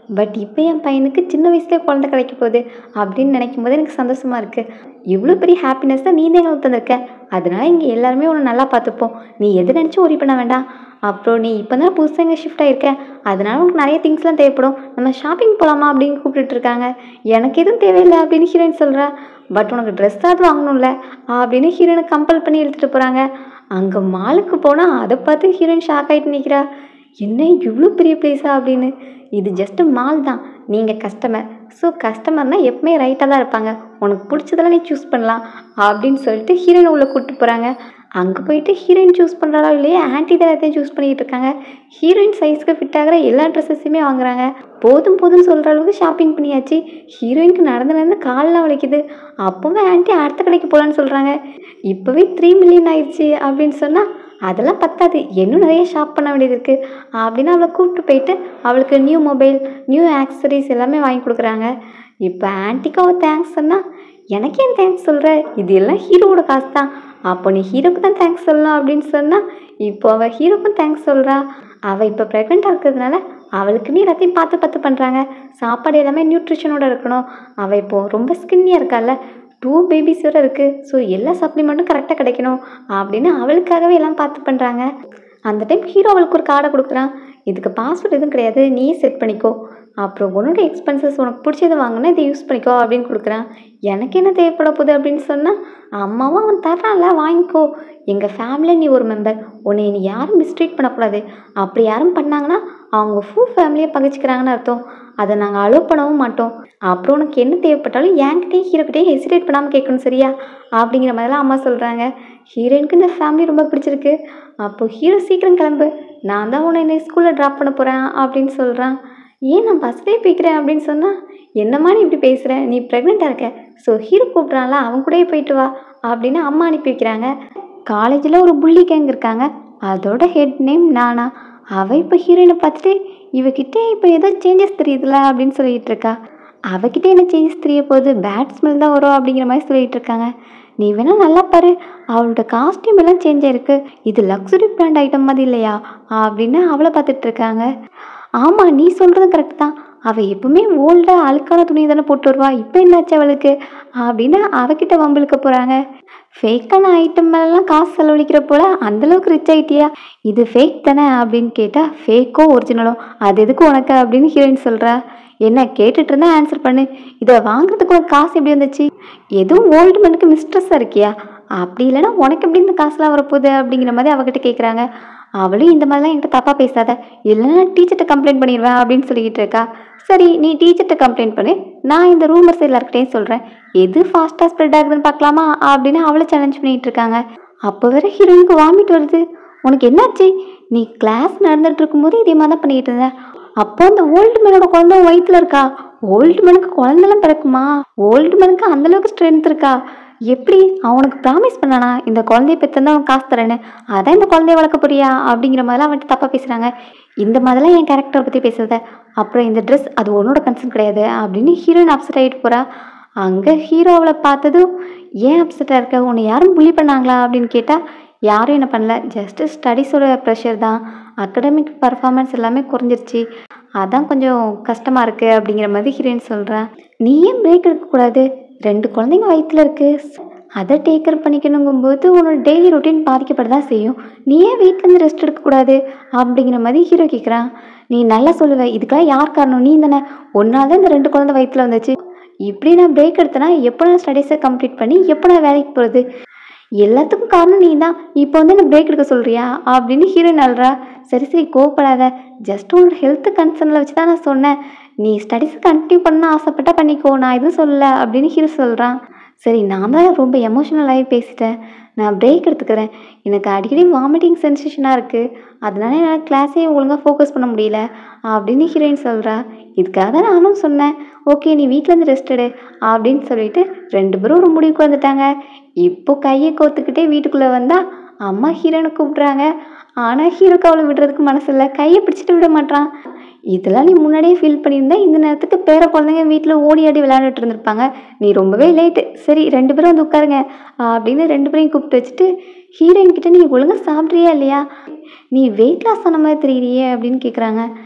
பட் இப்போ என் பையனுக்கு சின்ன வயசுலேயே குழந்தை கிடைக்க போகுது அப்படின்னு நினைக்கும் போது எனக்கு சந்தோஷமாக இருக்குது இவ்வளோ பெரிய ஹாப்பினஸ் தான் நீ தான் எங்களுக்கு தந்திருக்க அதனால இங்கே எல்லாருமே உன்னை நல்லா பார்த்துப்போம் நீ எது நினச்சும் ஒரி பண்ண வேண்டாம் அப்புறம் நீ இப்போ தான் புதுசாக இங்கே ஷிஃப்ட் ஆகிருக்க அதனால உனக்கு நிறைய திங்ஸ்லாம் தேவைப்படும் நம்ம ஷாப்பிங் போகலாமா அப்படின்னு கூப்பிட்டுட்டு இருக்காங்க எனக்கு எதுவும் தேவையில்லை அப்படின்னு ஹீரோயின் சொல்கிறா பட் உனக்கு ட்ரெஸ்ஸாவது வாங்கணும்ல அப்படின்னு ஹீரோயினை கம்பல் பண்ணி எடுத்துகிட்டு போகிறாங்க அங்கே மாலுக்கு போனால் அதை பார்த்து ஹீரோயின் ஷாக் ஆகிட்டு நிற்கிறா என்ன இவ்வளோ பெரிய பிளேஸா அப்படின்னு இது ஜஸ்ட்டு மால் தான் நீங்கள் கஸ்டமர் ஸோ கஸ்டமர்னால் எப்பவுமே ரைட்டாக தான் இருப்பாங்க உனக்கு பிடிச்சதெல்லாம் நீ சூஸ் பண்ணலாம் அப்படின்னு சொல்லிட்டு ஹீரோயின் உள்ளே கூப்பிட்டு போகிறாங்க அங்கே போயிட்டு ஹீரோயின் சூஸ் பண்ணுறாளோ இல்லையா ஆன்டி தான் எல்லாத்தையும் சூஸ் பண்ணிக்கிட்டு இருக்காங்க ஹீரோயின் சைஸ்க்கு ஃபிட் ஆகிற எல்லா ட்ரெஸ்ஸஸுமே வாங்குறாங்க போதும் போதும்னு சொல்கிற அளவுக்கு ஷாப்பிங் பண்ணியாச்சு ஹீரோயினுக்கு நடந்து நடந்து காலெலாம் வலிக்குது அப்போவே ஆன்ட்டி அடுத்த கடைக்கு போகலான்னு சொல்கிறாங்க இப்போவே த்ரீ மில்லியன் ஆயிடுச்சு அப்படின்னு சொன்னால் அதெல்லாம் பத்தாது இன்னும் நிறைய ஷாப் பண்ண வேண்டியது இருக்குது அப்படின்னு அவளை கூப்பிட்டு போயிட்டு அவளுக்கு நியூ மொபைல் நியூ ஆக்சசரிஸ் எல்லாமே வாங்கி கொடுக்குறாங்க இப்போ ஆன்ட்டிக்கு அவள் தேங்க்ஸ் சொன்னால் எனக்கு ஏன் தேங்க்ஸ் சொல்கிற இது எல்லாம் ஹீரோவோட காசு தான் அப்போ நீ ஹீரோக்கு தான் தேங்க்ஸ் சொல்லணும் அப்படின்னு சொன்னால் இப்போ அவள் ஹீரோக்கும் தேங்க்ஸ் சொல்கிறா அவள் இப்போ ப்ரெக்னெண்ட்டாக இருக்கிறதுனால அவளுக்கு நீ எல்லாத்தையும் பார்த்து பார்த்து பண்ணுறாங்க சாப்பாடு எல்லாமே நியூட்ரிஷனோட இருக்கணும் அவள் இப்போது ரொம்ப ஸ்கின்னியாக இருக்கால டூ பேபிஸ் வேறு இருக்குது ஸோ எல்லா சப்ளிமெண்ட்டும் கரெக்டாக கிடைக்கணும் அப்படின்னு அவளுக்காகவே எல்லாம் பார்த்து பண்ணுறாங்க அந்த டைம் ஹீரோ அவளுக்கு ஒரு கார்டை கொடுக்குறான் இதுக்கு பாஸ்வேர்ட் எதுவும் கிடையாது நீயே செட் பண்ணிக்கோ அப்புறம் உன்னோட எக்ஸ்பென்சஸ் உனக்கு பிடிச்சதை வாங்கினா இதை யூஸ் பண்ணிக்கோ அப்படின்னு கொடுக்குறான் எனக்கு என்ன தேவைப்பட போகுது அப்படின்னு சொன்னால் அம்மாவும் அவன் தர்றான்ல வாங்கிக்கோ எங்கள் ஃபேமிலியில் நீ ஒரு மெம்பர் உன்னை நீ யாரும் மிஸ்ட்ரீட் பண்ணக்கூடாது அப்படி யாரும் பண்ணாங்கன்னா அவங்க ஃபுல் ஃபேமிலியை பகைச்சிக்கிறாங்கன்னு அர்த்தம் அதை நாங்கள் அலோவ் பண்ணவும் மாட்டோம் அப்புறம் உனக்கு என்ன தேவைப்பட்டாலும் என்கிட்டயும் ஹீரோக்கிட்டே ஹெசிடேட் பண்ணாமல் கேட்கணும் சரியா அப்படிங்கிற மாதிரிலாம் அம்மா சொல்கிறாங்க ஹீரோயினுக்கு இந்த ஃபேமிலி ரொம்ப பிடிச்சிருக்கு அப்போது ஹீரோ சீக்கிரம் கிளம்பு நான் தான் உன்னை என்னை ஸ்கூலில் ட்ராப் பண்ண போகிறேன் அப்படின்னு சொல்கிறான் ஏன் நான் பஸ்லேயே போய்க்கிறேன் அப்படின்னு சொன்னால் என்னம்மா நீ இப்படி பேசுகிற நீ ப்ரெக்னெண்ட்டாக இருக்க ஸோ ஹீரோ கூப்பிட்றான்ல அவன் கூடயே போயிட்டு வா அப்படின்னு அம்மா அனுப்பி வைக்கிறாங்க காலேஜில் ஒரு புள்ளி கேங் இருக்காங்க அதோட ஹெட் நேம் நானா அவள் இப்போ ஹீரோயினை பார்த்துட்டு இவகிட்ட இப்போ ஏதோ சேஞ்சஸ் தெரியுதுல அப்படின்னு சொல்லிட்டு இருக்கா அவகிட்ட என்ன சேஞ்சஸ் தெரிய போகுது பேட் ஸ்மெல் தான் வரும் அப்படிங்கிற மாதிரி சொல்லிட்டு இருக்காங்க நீ வேணா நல்லா பாரு அவளோட காஸ்டியூம் எல்லாம் சேஞ்ச் ஆயிருக்கு இது லக்ஸுரி பிராண்ட் ஐட்டம் மாதிரி இல்லையா அப்படின்னு அவளை பார்த்துட்டு இருக்காங்க ஆமாம் நீ சொல்கிறது கரெக்ட் தான் அவள் எப்பவுமே ஓல்டாக அழுக்கான துணி தானே போட்டு வருவா இப்போ என்னாச்சு அவளுக்கு அப்படின்னு அவகிட்ட வம்பிழுக்க போகிறாங்க ஃபேக்கான ஐட்டம் மேலாம் காசு செலவழிக்கிற போல அந்தளவுக்கு ரிச் ஆயிட்டியா இது ஃபேக் தானே அப்படின்னு கேட்டால் ஃபேக்கோ ஒரிஜினலோ அது எதுக்கு உனக்கு அப்படின்னு ஹீரோயின் சொல்கிறா என்ன கேட்டுட்டு இருந்தா ஆன்சர் பண்ணு இதை வாங்குறதுக்கு உனக்கு காசு எப்படி வந்துச்சு எதுவும் ஓல்டு மனுக்கு மிஸ்ட்ரெஸ்ஸாக இருக்கியா அப்படி இல்லைன்னா உனக்கு எப்படி இந்த காசுலாம் வரப்போகுது அப்படிங்கிற மாதிரி அவகிட்ட கேட்குறாங்க அவளும் இந்த மாதிரிலாம் என்கிட்ட தப்பாக பேசாத இல்லைன்னா டீச்சர்கிட்ட கம்ப்ளைண்ட் பண்ணிடுவேன் அப்படின்னு சொல்லிக்கிட்டு இருக்கா சரி நீ டீச்சர்கிட்ட கம்ப்ளைண்ட் பண்ணு நான் இந்த ரூமர்ஸ் எல்லாருக்கிட்டையும் சொல்கிறேன் எது ஃபாஸ்ட்டாக ஸ்ப்ரெட் ஆகுதுன்னு பார்க்கலாமா அப்படின்னு அவளை சேலஞ்ச் பண்ணிகிட்டு இருக்காங்க அப்போ வேற ஹீரோயினுக்கு வாமிட் வருது உனக்கு என்னாச்சு நீ கிளாஸ் நடந்துட்டு இருக்கும்போது இதே மாதிரி தான் பண்ணிக்கிட்டு இருந்த அப்போ அந்த ஓல்டு மேனோட குழந்தை உன் வயித்துல இருக்கா ஓல்டு மேனுக்கு குழந்தைலாம் பிறக்குமா ஓல்டு மேனுக்கு அந்தளவுக்கு ஸ்ட்ரென்த் இருக்கா எப்படி அவனுக்கு ப்ராமிஸ் பண்ணானா இந்த குழந்தைய பெற்றா அவன் காசு தரேன்னு அதான் இந்த குழந்தைய வளர்க்க போறியா அப்படிங்கிற மாதிரிலாம் அவன்கிட்ட தப்பாக பேசுகிறாங்க இந்த மாதிரிலாம் என் கேரக்டரை பற்றி பேசுறத அப்புறம் இந்த ட்ரெஸ் அது உன்னோட கன்சர்ன் கிடையாது அப்படின்னு ஹீரோயின் அப்செட் ஆகிட்டு போகிறா அங்கே ஹீரோ அவளை பார்த்ததும் ஏன் அப்செட்டாக இருக்க உன்னை யாரும் புள்ளி பண்ணாங்களா அப்படின்னு கேட்டால் யாரும் என்ன பண்ணல ஜஸ்ட்டு ஸ்டடீஸோட ப்ரெஷர் தான் அகடமிக் பர்ஃபார்மன்ஸ் எல்லாமே குறைஞ்சிருச்சு அதான் கொஞ்சம் கஷ்டமாக இருக்குது அப்படிங்கிற மாதிரி ஹீரோயின் சொல்கிறேன் நீ ஏன் பிரேக் எடுக்கக்கூடாது ரெண்டு குழந்தைங்க வயிற்றுல இருக்குது அதை டேக் கேர் பண்ணிக்கணுங்கும்போது உன்னோட டெய்லி ரொட்டீன் பாதிக்கப்பட தான் செய்யும் நீ ஏன் வீட்டிலேருந்து ரெஸ்ட் எடுக்கக்கூடாது அப்படிங்கிற மாதிரி ஹீரோ கேட்குறான் நீ நல்லா சொல்லுவ இதுக்கெல்லாம் யார் காரணம் நீ தானே ஒன்றால் தான் இந்த ரெண்டு குழந்தை வயிற்றுல வந்துச்சு இப்படி நான் பிரேக் எடுத்தேன்னா எப்போ நான் ஸ்டடீஸை கம்ப்ளீட் பண்ணி எப்போ நான் வேலைக்கு போகிறது எல்லாத்துக்கும் காரணம் நீ தான் இப்போ வந்து என்ன பிரேக் எடுக்க சொல்கிறியா அப்படின்னு ஹீரோயின் அல்றா சரி சரி கோவப்படாத ஜஸ்ட் உன்னோட ஹெல்த் கன்சர்னில் வச்சு தான் நான் சொன்னேன் நீ ஸ்டடீஸ் கண்டினியூ பண்ண ஆசைப்பட்டா பண்ணிக்கோ நான் எதுவும் சொல்லலை அப்படின்னு ஹீரோ சொல்கிறான் சரி நான் தான் ரொம்ப எமோஷ்னலாகி பேசிட்டேன் நான் பிரேக் எடுத்துக்கிறேன் எனக்கு அடிக்கடி வாமிட்டிங் சென்சேஷனாக இருக்குது அதனால என்னால் கிளாஸே ஒழுங்காக ஃபோக்கஸ் பண்ண முடியல அப்படின்னு ஹீரோயின் சொல்கிறா இதுக்காக தான் நானும் சொன்னேன் ஓகே நீ வீட்டிலேருந்து ரெஸ்ட் எடு அப்படின்னு சொல்லிட்டு ரெண்டு பேரும் ஒரு முடிவுக்கு வந்துட்டாங்க இப்போ கையை கோத்துக்கிட்டே வீட்டுக்குள்ளே வந்தால் அம்மா ஹீரோனை கூப்பிட்றாங்க ஆனால் ஹீரோக்கு அவளை விடுறதுக்கு மனசு இல்லை கையை பிடிச்சிட்டு விட மாட்டான் இதெல்லாம் நீ முன்னாடியே ஃபீல் பண்ணியிருந்தா இந்த நேரத்துக்கு பேர குழந்தைங்க வீட்டில் ஓடி ஆடி விளையாண்டுட்டு இருந்திருப்பாங்க நீ ரொம்பவே லேட்டு சரி ரெண்டு பேரும் வந்து உட்காருங்க அப்படின்னு ரெண்டு பேரையும் கூப்பிட்டு வச்சுட்டு ஹீரோயின் கிட்ட நீ ஒழுங்காக சாப்பிட்றியா இல்லையா நீ வெயிட் லாஸ் ஆன மாதிரி தெரியலையே அப்படின்னு கேட்குறாங்க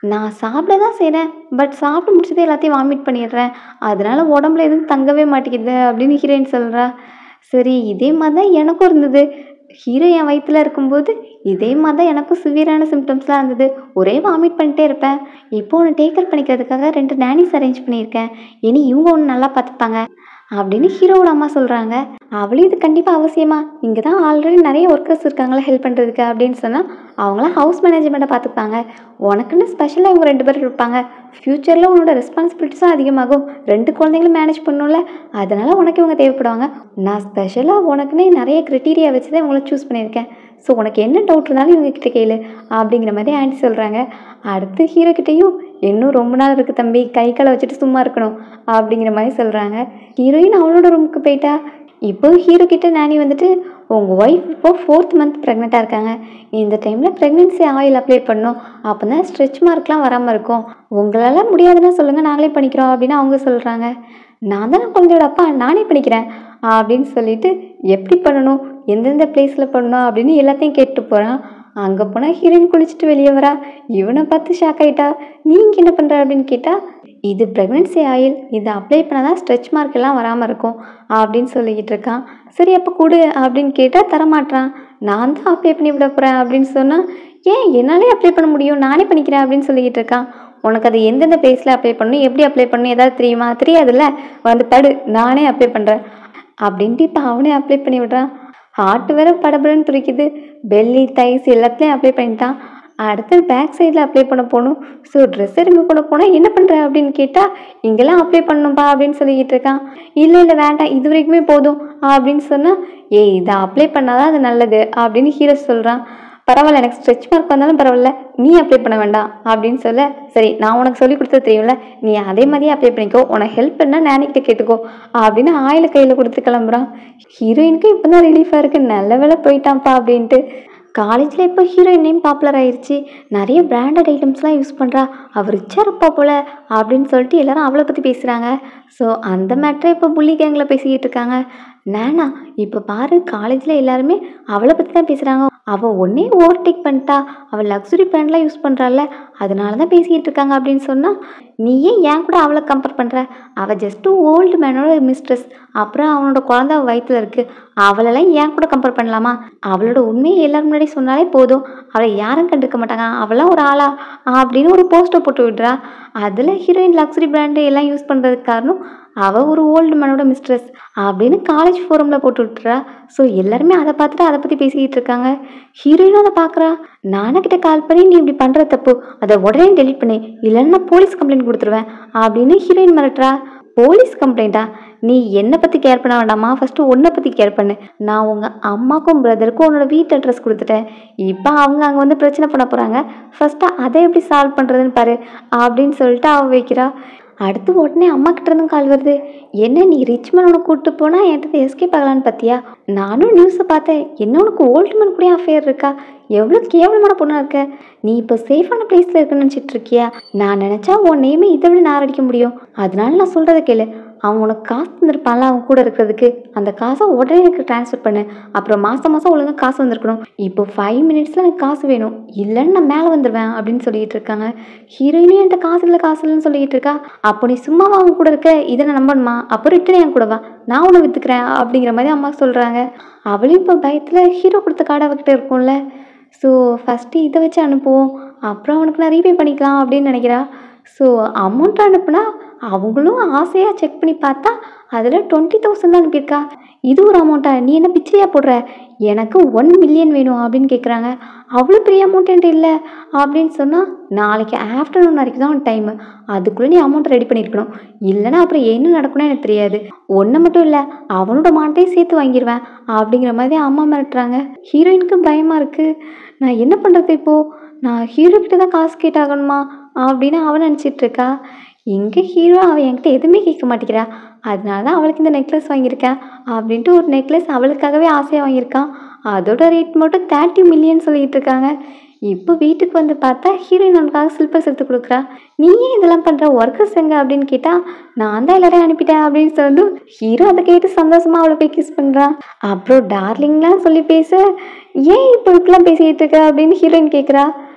நான் சாப்பிட தான் செய்கிறேன் பட் சாப்பிட்டு முடிச்சதே எல்லாத்தையும் வாமிட் பண்ணிடுறேன் அதனால உடம்புல எதுவும் தங்கவே மாட்டேங்குது அப்படின்னு ஹீரோயின் சொல்கிறா சரி இதே மாதிரி தான் எனக்கும் இருந்தது ஹீரோ என் வயித்துல இருக்கும்போது இதே மாதிரி தான் எனக்கும் சிவியரான சிம்டம்ஸ்லாம் இருந்தது ஒரே வாமிட் பண்ணிட்டே இருப்பேன் இப்போ ஒன்று டேக்கர் பண்ணிக்கிறதுக்காக ரெண்டு நேனிஸ் அரேஞ்ச் பண்ணியிருக்கேன் இனி இவங்க ஒன்று நல்லா பார்த்துப்பாங்க அப்படின்னு ஹீரோவோட அம்மா சொல்கிறாங்க அவளும் இது கண்டிப்பாக அவசியமா இங்கே தான் ஆல்ரெடி நிறைய ஒர்க்கர்ஸ் இருக்காங்களா ஹெல்ப் பண்ணுறதுக்கு அப்படின்னு சொன்னால் அவங்களாம் ஹவுஸ் மேனேஜ்மெண்ட்டை பார்த்துப்பாங்க உனக்குன்னு ஸ்பெஷலாக இவங்க ரெண்டு பேர் இருப்பாங்க ஃப்யூச்சரில் உன்னோட ரெஸ்பான்சிபிலிட்டிஸும் அதிகமாகும் ரெண்டு குழந்தைங்களும் மேனேஜ் பண்ணணும்ல அதனால் உனக்கு இவங்க தேவைப்படுவாங்க நான் ஸ்பெஷலாக உனக்குன்னே நிறைய க்ரிட்டீரியா வச்சு தான் இவங்கள சூஸ் பண்ணியிருக்கேன் ஸோ உனக்கு என்ன டவுட் இருந்தாலும் இவங்க கிட்ட கேளு அப்படிங்கிற மாதிரி ஆண்டி சொல்கிறாங்க அடுத்து ஹீரோ கிட்டேயும் இன்னும் ரொம்ப நாள் இருக்குது தம்பி கை காலை வச்சுட்டு சும்மா இருக்கணும் அப்படிங்கிற மாதிரி சொல்கிறாங்க ஹீரோயின் அவளோட ரூமுக்கு போயிட்டா இப்போ ஹீரோ கிட்ட நானி வந்துட்டு உங்கள் ஒய்ஃப் இப்போ ஃபோர்த் மந்த் ப்ரெக்னெண்ட்டாக இருக்காங்க இந்த டைமில் ப்ரெக்னென்சி ஆயில் அப்ளை பண்ணணும் அப்போ தான் ஸ்ட்ரெச் மார்க்லாம் வராமல் இருக்கும் உங்களால் முடியாதுன்னா சொல்லுங்கள் நாங்களே பண்ணிக்கிறோம் அப்படின்னு அவங்க சொல்கிறாங்க நான் தானே குழந்தையோட அப்பா நானே பண்ணிக்கிறேன் அப்படின்னு சொல்லிட்டு எப்படி பண்ணணும் எந்தெந்த பிளேஸில் பண்ணணும் அப்படின்னு எல்லாத்தையும் கேட்டு போகிறான் அங்கே போனால் ஹீரோயின் குளிச்சுட்டு வெளியே வரா இவனை பார்த்து ஷாக் ஆயிட்டா நீ இங்கே என்ன பண்ணுற அப்படின்னு கேட்டால் இது ப்ரெக்னென்சி ஆயில் இதை அப்ளை பண்ணால் தான் ஸ்ட்ரெச் மார்க் எல்லாம் வராமல் இருக்கும் அப்படின்னு சொல்லிக்கிட்டு இருக்கான் சரி அப்போ கொடு அப்படின்னு கேட்டால் தரமாட்றான் நான் தான் அப்ளை பண்ணி விட போகிறேன் அப்படின்னு சொன்னால் ஏன் என்னாலே அப்ளை பண்ண முடியும் நானே பண்ணிக்கிறேன் அப்படின்னு சொல்லிக்கிட்டு இருக்கான் உனக்கு அது எந்தெந்த பிளேஸில் அப்ளை பண்ணணும் எப்படி அப்ளை பண்ணணும் ஏதாவது தெரியுமா தெரியாதுல்ல வந்து தடு நானே அப்ளை பண்ணுறேன் அப்படின்ட்டு இப்போ அவனே அப்ளை பண்ணி விடுறான் ஹார்ட் வேற படபடன்னு துடிக்குது பெல்லி தைஸ் எல்லாத்துலேயும் அப்ளை பண்ணிட்டான் அடுத்து பேக் சைடில் அப்ளை பண்ண போகணும் ஸோ ட்ரெஸ்ஸை ரிமூவ் பண்ண போனால் என்ன பண்ணுற அப்படின்னு கேட்டால் இங்கெல்லாம் அப்ளை பண்ணணும்பா அப்படின்னு சொல்லிக்கிட்டு இருக்கான் இல்லை இல்லை வேண்டாம் இது வரைக்குமே போதும் அப்படின்னு சொன்னால் ஏய் இதை அப்ளை பண்ணாதான் அது நல்லது அப்படின்னு ஹீரோ சொல்கிறான் பரவாயில்ல எனக்கு ஸ்ட்ரெச் மார்க் வந்தாலும் பரவாயில்ல நீ அப்ளை பண்ண வேண்டாம் அப்படின்னு சொல்ல சரி நான் உனக்கு சொல்லி கொடுத்தது தெரியும்ல நீ அதே மாதிரியே அப்ளை பண்ணிக்கோ உனக்கு ஹெல்ப் பண்ணால் நேனிக்கிட்ட கேட்டுக்கோ அப்படின்னு ஆயில கையில் கொடுத்து கிளம்புறான் ஹீரோயினுக்கு இப்போ தான் ரிலீஃபாக இருக்கு நல்ல வேலை போயிட்டான்ப்பா அப்படின்ட்டு காலேஜில் இப்போ ஹீரோயின் நேம் பாப்புலர் ஆயிருச்சு நிறைய பிராண்டட் ஐட்டம்ஸ்லாம் யூஸ் பண்ணுறா அவர் ரிச்சாக இருப்பா போல அப்படின்னு சொல்லிட்டு எல்லாரும் அவளை பற்றி பேசுகிறாங்க ஸோ அந்த மேட்டரை இப்போ புள்ளி கேங்கில் பேசிக்கிட்டு இருக்காங்க நேனா இப்போ பாரு காலேஜில் எல்லாருமே அவளை பற்றி தான் பேசுகிறாங்க அவள் ஒன்னே ஓவர்டேக் பண்ணிட்டா அவள் லக்ஸுரி பிராண்ட்லாம் யூஸ் பண்ணுறாள்ல அதனால தான் பேசிக்கிட்டு இருக்காங்க அப்படின்னு சொன்னால் நீ ஏன் ஏன் கூட அவளை கம்பேர் பண்ணுற அவள் ஜஸ்ட்டு ஓல்டு மேனோட மிஸ்ட்ரஸ் அப்புறம் அவனோட குழந்தை அவ வயித்துல இருக்குது அவளெல்லாம் ஏன் கூட கம்பேர் பண்ணலாமா அவளோட உண்மையை எல்லாரும் முன்னாடி சொன்னாலே போதும் அவளை யாரும் கண்டுக்க மாட்டாங்க அவளாம் ஒரு ஆளா அப்படின்னு ஒரு போஸ்டர் போட்டு விடுறா அதில் ஹீரோயின் லக்ஸுரி பிராண்டு எல்லாம் யூஸ் பண்ணுறதுக்கு காரணம் அவள் ஒரு ஓல்டு மேனோட மிஸ்ட்ரஸ் அப்படின்னு காலேஜ் ஃபோரமில் போட்டு விட்டுறா ஸோ எல்லாருமே அதை பார்த்துட்டு அதை பற்றி பேசிக்கிட்டு இருக்காங்க ஹீரோயினும் அதை பார்க்குறா நானே கிட்ட கால் பண்ணி நீ இப்படி பண்ணுற தப்பு அதை உடனே டெலிட் பண்ணு இல்லைன்னா நான் போலீஸ் கம்ப்ளைண்ட் கொடுத்துருவேன் அப்படின்னு ஹீரோயின் மிரட்டுறா போலீஸ் கம்ப்ளைண்ட்டா நீ என்னை பற்றி கேர் பண்ண வேண்டாமா ஃபஸ்ட்டு உன்னை பற்றி கேர் பண்ணு நான் உங்கள் அம்மாக்கும் பிரதருக்கும் உன்னோட வீட்டு அட்ரஸ் கொடுத்துட்டேன் இப்போ அவங்க அங்கே வந்து பிரச்சனை பண்ண போகிறாங்க ஃபஸ்ட்டு அதை எப்படி சால்வ் பண்ணுறதுன்னு பாரு அப்படின்னு சொல்லிட்டு அவ வைக்கிறா அடுத்து உடனே அம்மா கிட்ட இருந்து கால் வருது என்ன நீ ரிச் மேனோட கூப்பிட்டு போனால் என்கிட்ட எஸ்கேப் ஆகலான்னு பார்த்தியா நானும் நியூஸை பார்த்தேன் என்ன உனக்கு ஓல்டு மேன் கூட அஃபேர் இருக்கா எவ்வளோ கேவலமான பொண்ணாக இருக்க நீ இப்போ சேஃபான பிளேஸில் இருக்குன்னு நினச்சிட்டு இருக்கியா நான் நினச்சா உன் நேமே இதை விட நான் அடிக்க முடியும் அதனால நான் சொல்கிறத கேளு அவன் உனக்கு காசு தந்திருப்பான்ல அவன் கூட இருக்கிறதுக்கு அந்த காசை உடனே எனக்கு ட்ரான்ஸ்ஃபர் பண்ணு அப்புறம் மாதம் மாதம் ஒழுங்காக காசு வந்திருக்கணும் இப்போ ஃபைவ் மினிட்ஸில் எனக்கு காசு வேணும் இல்லைன்னு நான் மேலே வந்துடுவேன் அப்படின்னு சொல்லிட்டு இருக்காங்க ஹீரோயினும் என்கிட்ட காசு இல்லை காசு இல்லைன்னு சொல்லிட்டு இருக்கா அப்போ நீ சும்மாவா அவன் கூட இருக்க இதை நான் நம்பணுமா அப்போ ரிட்டர்ன் என் கூட வா நான் உன்னை விற்றுக்கிறேன் அப்படிங்கிற மாதிரி அம்மா சொல்கிறாங்க அவளும் இப்போ பயத்தில் ஹீரோ கொடுத்த கார்டு அவகிட்ட இருக்கும்ல ஸோ ஃபஸ்ட்டு இதை வச்சு அனுப்புவோம் அப்புறம் அவனுக்கு நான் ரீபே பண்ணிக்கலாம் அப்படின்னு நினைக்கிறா ஸோ அமௌண்ட் அனுப்புனா அவங்களும் ஆசையாக செக் பண்ணி பார்த்தா அதில் டுவெண்ட்டி தௌசண்ட் தான் அனுப்பியிருக்கா இது ஒரு அமௌண்ட்டா நீ என்ன பிச்சையாக போடுற எனக்கு ஒன் மில்லியன் வேணும் அப்படின்னு கேட்குறாங்க அவ்வளோ பெரிய அமௌண்ட் என்கிட்ட இல்லை அப்படின்னு சொன்னால் நாளைக்கு ஆஃப்டர்நூன் வரைக்கும் தான் டைமு அதுக்குள்ளே நீ அமௌண்ட் ரெடி பண்ணியிருக்கணும் இல்லைன்னா அப்புறம் என்ன நடக்கணும்னு எனக்கு தெரியாது ஒன்று மட்டும் இல்லை அவனோட மாட்டையும் சேர்த்து வாங்கிடுவேன் அப்படிங்கிற மாதிரி அம்மா மிரட்டுறாங்க ஹீரோயினுக்கு பயமாக இருக்குது நான் என்ன பண்ணுறது இப்போது நான் ஹீரோ கிட்ட தான் காசு கேட்டாகணுமா அப்படின்னு அவன் நினச்சிட்டு இருக்கா எங்கே ஹீரோ அவன் என்கிட்ட எதுவுமே கேட்க மாட்டேங்கிறா அதனால தான் அவளுக்கு இந்த நெக்லஸ் வாங்கியிருக்கேன் அப்படின்ட்டு ஒரு நெக்லஸ் அவளுக்காகவே ஆசையாக வாங்கியிருக்கான் அதோட ரேட் மட்டும் தேர்ட்டி மில்லியன் சொல்லிட்டு இருக்காங்க இப்போ வீட்டுக்கு வந்து பார்த்தா ஹீரோயின் அவனுக்காக ஸ்லிப்பர்ஸ் எடுத்து கொடுக்குறா நீ ஏன் இதெல்லாம் பண்ணுற ஒர்க்கர்ஸ் எங்க அப்படின்னு கேட்டால் நான் தான் எல்லாரையும் அனுப்பிட்டேன் அப்படின்னு சொல்லி ஹீரோ அதை கேட்டு சந்தோஷமாக அவளை போய் கிஸ் பண்ணுறான் அப்புறம் டார்லிங்லாம் சொல்லி பேச ஏன் இப்போ இப்படிலாம் பேசிக்கிட்டு இருக்க அப்படின்னு ஹீரோயின் கேட்குறா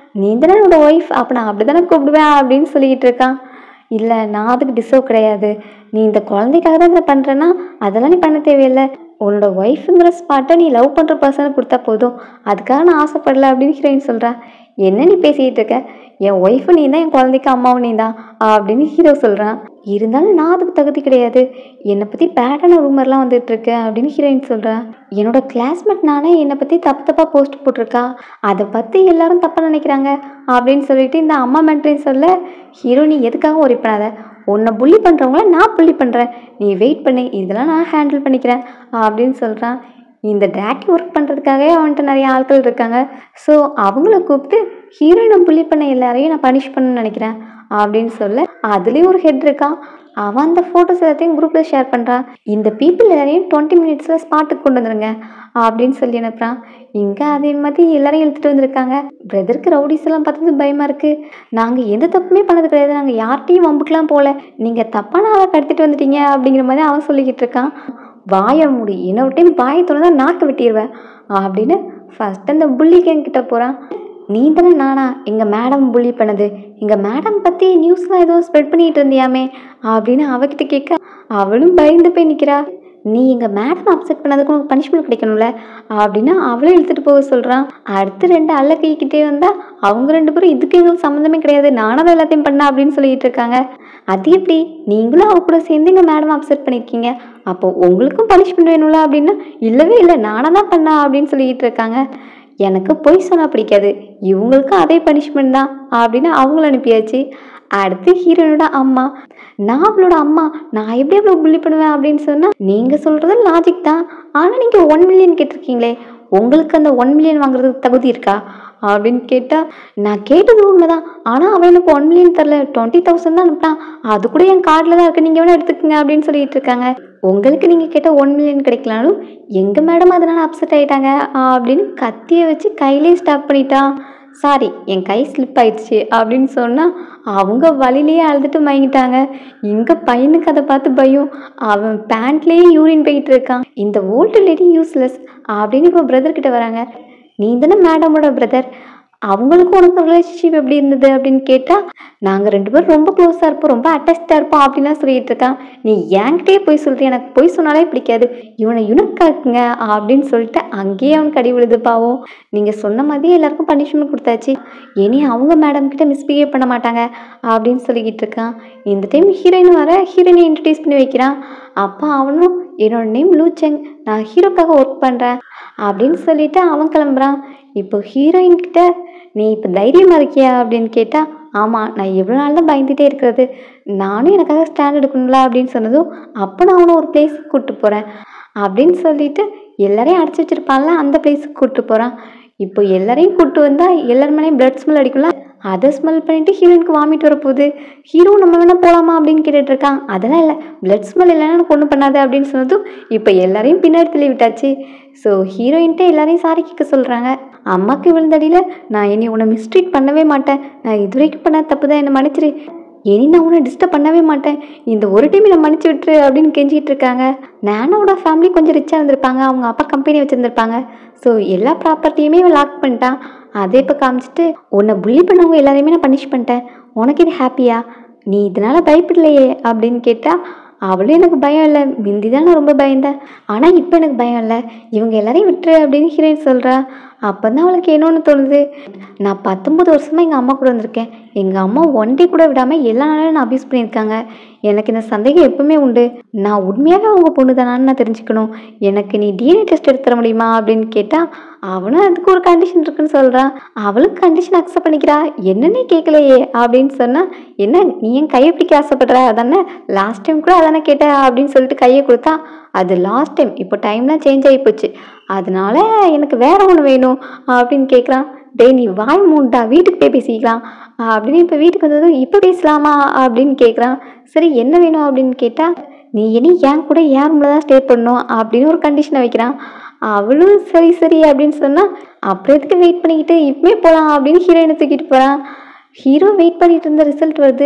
நீ தானே என்னோட ஒய்ஃப் அப்போ நான் அப்படி தானே கூப்பிடுவேன் அப்படின்னு சொல்லிக்கிட்டு இருக்கான் இல்லை நான் அதுக்கு டிசர்வ் கிடையாது நீ இந்த குழந்தைக்காக தான் இதை பண்ணுறேன்னா அதெல்லாம் நீ பண்ண தேவையில்லை உன்னோட ஒய்ஃபுங்கிற ஸ்பாட்டை நீ லவ் பண்ணுற பர்சனை கொடுத்தா போதும் அதுக்காக நான் ஆசைப்படல அப்படின்னு ஹீரோயின் சொல்கிறா என்ன நீ பேசிக்கிட்டு இருக்க என் ஒய்ஃபு நீ தான் என் குழந்தைக்கு அம்மாவும் நீ தான் அப்படின்னு ஹீரோ சொல்கிறான் இருந்தாலும் நான் அதுக்கு தகுதி கிடையாது என்னை பற்றி பேடான ரூமர்லாம் வந்துட்டு இருக்கு அப்படின்னு ஹீரோயின் சொல்கிறா என்னோட கிளாஸ்மேட் நானே என்னை பற்றி தப்பு தப்பாக போஸ்ட் போட்டிருக்கா அதை பற்றி எல்லாரும் தப்பாக நினைக்கிறாங்க அப்படின்னு சொல்லிட்டு இந்த அம்மா மென்ட்ரின்னு சொல்ல ஹீரோ நீ எதுக்காக ஒரி பண்ணாத உன்னை புள்ளி பண்ணுறவங்கள நான் புள்ளி பண்ணுறேன் நீ வெயிட் பண்ணி இதெல்லாம் நான் ஹேண்டில் பண்ணிக்கிறேன் அப்படின்னு சொல்கிறான் இந்த டேட்டி ஒர்க் பண்ணுறதுக்காகவே அவன்கிட்ட நிறைய ஆட்கள் இருக்காங்க ஸோ அவங்கள கூப்பிட்டு ஹீரோயினை புள்ளி பண்ண எல்லாரையும் நான் பனிஷ் பண்ணணும்னு நினைக்கிறேன் அப்படின்னு சொல்ல அதுலேயும் ஒரு ஹெட் இருக்கான் அவன் அந்த ஃபோட்டோஸ் எல்லாத்தையும் குரூப்பில் ஷேர் பண்ணுறான் இந்த பீப்புள் எல்லாரையும் டுவெண்ட்டி மினிட்ஸில் ஸ்பாட்டுக்கு கொண்டு வந்துருங்க அப்படின்னு சொல்லி அனுப்புகிறான் இங்கே அதே மாதிரி எல்லாரையும் இழுத்துட்டு வந்திருக்காங்க பிரதருக்கு ரவுடிஸ் எல்லாம் பார்த்தது பயமாக இருக்குது நாங்கள் எந்த தப்புமே பண்ணது கிடையாது நாங்கள் யார்கிட்டையும் வம்புக்கெலாம் போகல நீங்கள் தப்பான ஆளை கடத்திட்டு வந்துட்டீங்க அப்படிங்கிற மாதிரி அவன் சொல்லிக்கிட்டு இருக்கான் வாயை மூடி இன்னொரு டைம் வாயை திறந்தா நாக்கு வெட்டிடுவேன் அப்படின்னு ஃபஸ்ட் அந்த புள்ளி கேங் கிட்ட போகிறான் நீ தானே நானா எங்கள் மேடம் புள்ளி பண்ணது எங்கள் மேடம் பற்றி நியூஸ்லாம் ஏதோ ஸ்ப்ரெட் பண்ணிட்டு இருந்தியாமே அப்படின்னு அவகிட்ட கேட்க அவளும் பயந்து போய் நிற்கிறா நீ எங்கள் மேடம் அப்செட் பண்ணதுக்கு உனக்கு பனிஷ்மெண்ட் கிடைக்கணும்ல அப்படின்னு அவளும் இழுத்துட்டு போக சொல்கிறான் அடுத்து ரெண்டு அல்ல கைக்கிட்டே வந்தால் அவங்க ரெண்டு பேரும் இதுக்கு எங்களுக்கு சம்மந்தமே கிடையாது நானும் தான் எல்லாத்தையும் பண்ணேன் அப்படின்னு சொல்லிட்டு இருக்காங்க அது எப்படி நீங்களும் அவ கூட சேர்ந்து எங்கள் மேடம் அப்செட் பண்ணியிருக்கீங்க அப்போ உங்களுக்கும் பனிஷ்மெண்ட் வேணும்ல அப்படின்னா இல்லவே இல்லை நானாக தான் பண்ணா அப்படின்னு சொல்லிட்டு இருக்காங்க எனக்கு பொய் சொன்னால் பிடிக்காது இவங்களுக்கும் அதே பனிஷ்மெண்ட் தான் அப்படின்னு அவங்கள அனுப்பியாச்சு அடுத்து ஹீரோனோட அம்மா நான் அவளோட அம்மா நான் எப்படி அவ்வளோ புள்ளி பண்ணுவேன் அப்படின்னு சொன்னால் நீங்கள் சொல்கிறது லாஜிக் தான் ஆனால் நீங்கள் ஒன் மில்லியன் கேட்டிருக்கீங்களே உங்களுக்கு அந்த ஒன் மில்லியன் வாங்குறதுக்கு தகுதி இருக்கா அப்படின்னு கேட்டால் நான் கேட்டது உண்மைதான் ஆனால் அவன் எனக்கு ஒன் மில்லியன் தரல டுவெண்ட்டி தௌசண்ட் தான் அனுப்பினான் அது கூட என் கார்டில் தான் இருக்குது நீங்கள் வேணால் எடுத்துக்கங்க அப்படின்னு சொல்லிட்டு இருக்காங்க உங்களுக்கு நீங்கள் கேட்ட ஒன் மில்லியன் கிடைக்கலாலும் எங்கள் மேடம் அதனால் அப்செட் ஆகிட்டாங்க அப்படின்னு கத்தியை வச்சு கையிலே ஸ்டாப் பண்ணிட்டான் சாரி என் கை ஸ்லிப் ஆயிடுச்சு அப்படின்னு சொன்னால் அவங்க வழியிலேயே அழுதுட்டு மயங்கிட்டாங்க எங்க பையனுக்கு அதை பார்த்து பயம் அவன் பேண்ட்லேயே யூரின் போயிட்டு இருக்கான் இந்த ஓல்டு லேடி யூஸ்லெஸ் அப்படின்னு இப்போ பிரதர் கிட்ட வராங்க நீ தானே மேடமோட பிரதர் அவங்களுக்கும் உனக்கு ரிலேஷன்ஷிப் எப்படி இருந்தது அப்படின்னு கேட்டால் நாங்கள் ரெண்டு பேரும் ரொம்ப க்ளோஸாக இருப்போம் ரொம்ப அட்டாச்சாக இருப்போம் அப்படின்லாம் சொல்லிட்டு இருக்கான் நீ என்கிட்டயே போய் சொல்லிட்டு எனக்கு போய் சொன்னாலே பிடிக்காது இவனை யுனக்காக்குங்க அப்படின்னு சொல்லிட்டு அங்கேயே அவனுக்கு அடி விழுது பாவம் நீங்கள் சொன்ன மாதிரியே எல்லாருக்கும் பனிஷ்மெண்ட் கொடுத்தாச்சு இனி அவங்க மேடம் கிட்ட மிஸ்பிஹேவ் பண்ண மாட்டாங்க அப்படின்னு சொல்லிக்கிட்டு இருக்கான் இந்த டைம் ஹீரோயின் வர ஹீரோயினை இன்ட்ரடியூஸ் பண்ணி வைக்கிறான் அப்போ அவனும் என்னோட நேம் லூச்செங் நான் ஹீரோக்காக ஒர்க் பண்ணுறேன் அப்படின்னு சொல்லிட்டு அவன் கிளம்புறான் இப்போ ஹீரோயின் கிட்ட நீ இப்போ தைரியமாக இருக்கியா அப்படின்னு கேட்டால் ஆமாம் நான் எவ்வளோ நாள் தான் பயந்துட்டே இருக்கிறது நானும் எனக்காக ஸ்டாண்ட் எடுக்கணும்ல அப்படின்னு சொன்னதும் அப்போ நான் அவனை ஒரு பிளேஸுக்கு கூப்பிட்டு போகிறேன் அப்படின்னு சொல்லிட்டு எல்லாரையும் அடைச்சி வச்சிருப்பான்ல அந்த பிளேஸுக்கு கூப்பிட்டு போகிறான் இப்போ எல்லாரையும் கூப்பிட்டு வந்தால் எல்லார் மேலேயும் பிளட் ஸ்மெல் அடிக்கும்ல அதை ஸ்மெல் பண்ணிட்டு ஹீரோயினுக்கு வாமிட் வரப்போகுது ஹீரோ நம்ம வேணால் போகலாமா அப்படின்னு கேட்டுட்டு இருக்கான் அதெல்லாம் இல்லை பிளட் ஸ்மெல் இல்லைன்னா எனக்கு ஒன்றும் பண்ணாது அப்படின்னு சொன்னதும் இப்போ எல்லாரையும் பின்னாடி தள்ளி விட்டாச்சு ஸோ ஹீரோயின்ட்டு எல்லாரையும் சாரி கேட்க சொல்கிறாங்க அம்மாக்கு விழுந்தடியில் நான் இனி உன்னை மிஸ்ட்ரீட் பண்ணவே மாட்டேன் நான் இது வரைக்கும் பண்ண தப்பு தான் என்னை மன்னிச்சிரு இனி நான் உன்னை டிஸ்டர்ப் பண்ணவே மாட்டேன் இந்த ஒரு டைம் என்னை மன்னிச்சு விட்டுரு அப்படின்னு கெஞ்சிட்டு இருக்காங்க நானோட ஃபேமிலி கொஞ்சம் ரிச்சாக இருந்திருப்பாங்க அவங்க அப்பா கம்பெனி வச்சுருந்துருப்பாங்க ஸோ எல்லா ப்ராப்பர்ட்டியுமே லாக் பண்ணிட்டான் அதை இப்போ காமிச்சிட்டு உன்னை புள்ளி பண்ணவங்க எல்லாரையுமே நான் பனிஷ் பண்ணிட்டேன் உனக்கு இது ஹாப்பியா நீ இதனால் பயப்படலையே அப்படின்னு கேட்டால் அவளும் எனக்கு பயம் இல்லை முந்தி தான் நான் ரொம்ப பயந்தேன் ஆனால் இப்போ எனக்கு பயம் இல்லை இவங்க எல்லாரையும் விட்டுரு அப்படின்னு ஹீரோயின் சொல்கிறா அப்போ தான் அவளுக்கு என்னொன்று தோணுது நான் பத்தொம்பது வருஷமாக எங்கள் அம்மா கூட வந்திருக்கேன் எங்கள் அம்மா ஒன் டே கூட விடாமல் எல்லா நாளும் நான் அபியூஸ் பண்ணியிருக்காங்க எனக்கு இந்த சந்தேகம் எப்பவுமே உண்டு நான் உண்மையாகவே அவங்க பொண்ணு தானான்னு நான் தெரிஞ்சுக்கணும் எனக்கு நீ டிஎன்ஏ டெஸ்ட் எடுத்து தர முடியுமா அப்படின்னு கேட்டால் அவனும் அதுக்கு ஒரு கண்டிஷன் இருக்குன்னு சொல்கிறான் அவளும் கண்டிஷன் அக்செப்ட் பண்ணிக்கிறா என்னன்னே கேட்கலையே அப்படின்னு சொன்னால் என்ன நீ என் கையை பிடிக்க ஆசைப்படுற அதானே லாஸ்ட் டைம் கூட அதானே கேட்ட அப்படின்னு சொல்லிட்டு கையை கொடுத்தா அது லாஸ்ட் டைம் இப்போ டைம்லாம் சேஞ்ச் ஆகி போச்சு அதனால எனக்கு வேற ஒன்று வேணும் அப்படின்னு கேட்குறான் டேய் நீ வாய் மூண்டா வீட்டுக்கு போய் பேசிக்கலாம் அப்படின்னு இப்போ வீட்டுக்கு வந்ததும் இப்போ பேசலாமா அப்படின்னு கேட்குறான் சரி என்ன வேணும் அப்படின்னு கேட்டால் நீ இனி என் கூட என் ரூமில் தான் ஸ்டே பண்ணணும் அப்படின்னு ஒரு கண்டிஷனை வைக்கிறான் அவளும் சரி சரி அப்படின்னு சொன்னால் அப்புறம் எதுக்கு வெயிட் பண்ணிக்கிட்டு இப்பவே போகலாம் அப்படின்னு ஹீரோயினை தூக்கிட்டு போகிறான் ஹீரோ வெயிட் பண்ணிட்டு இருந்த ரிசல்ட் வருது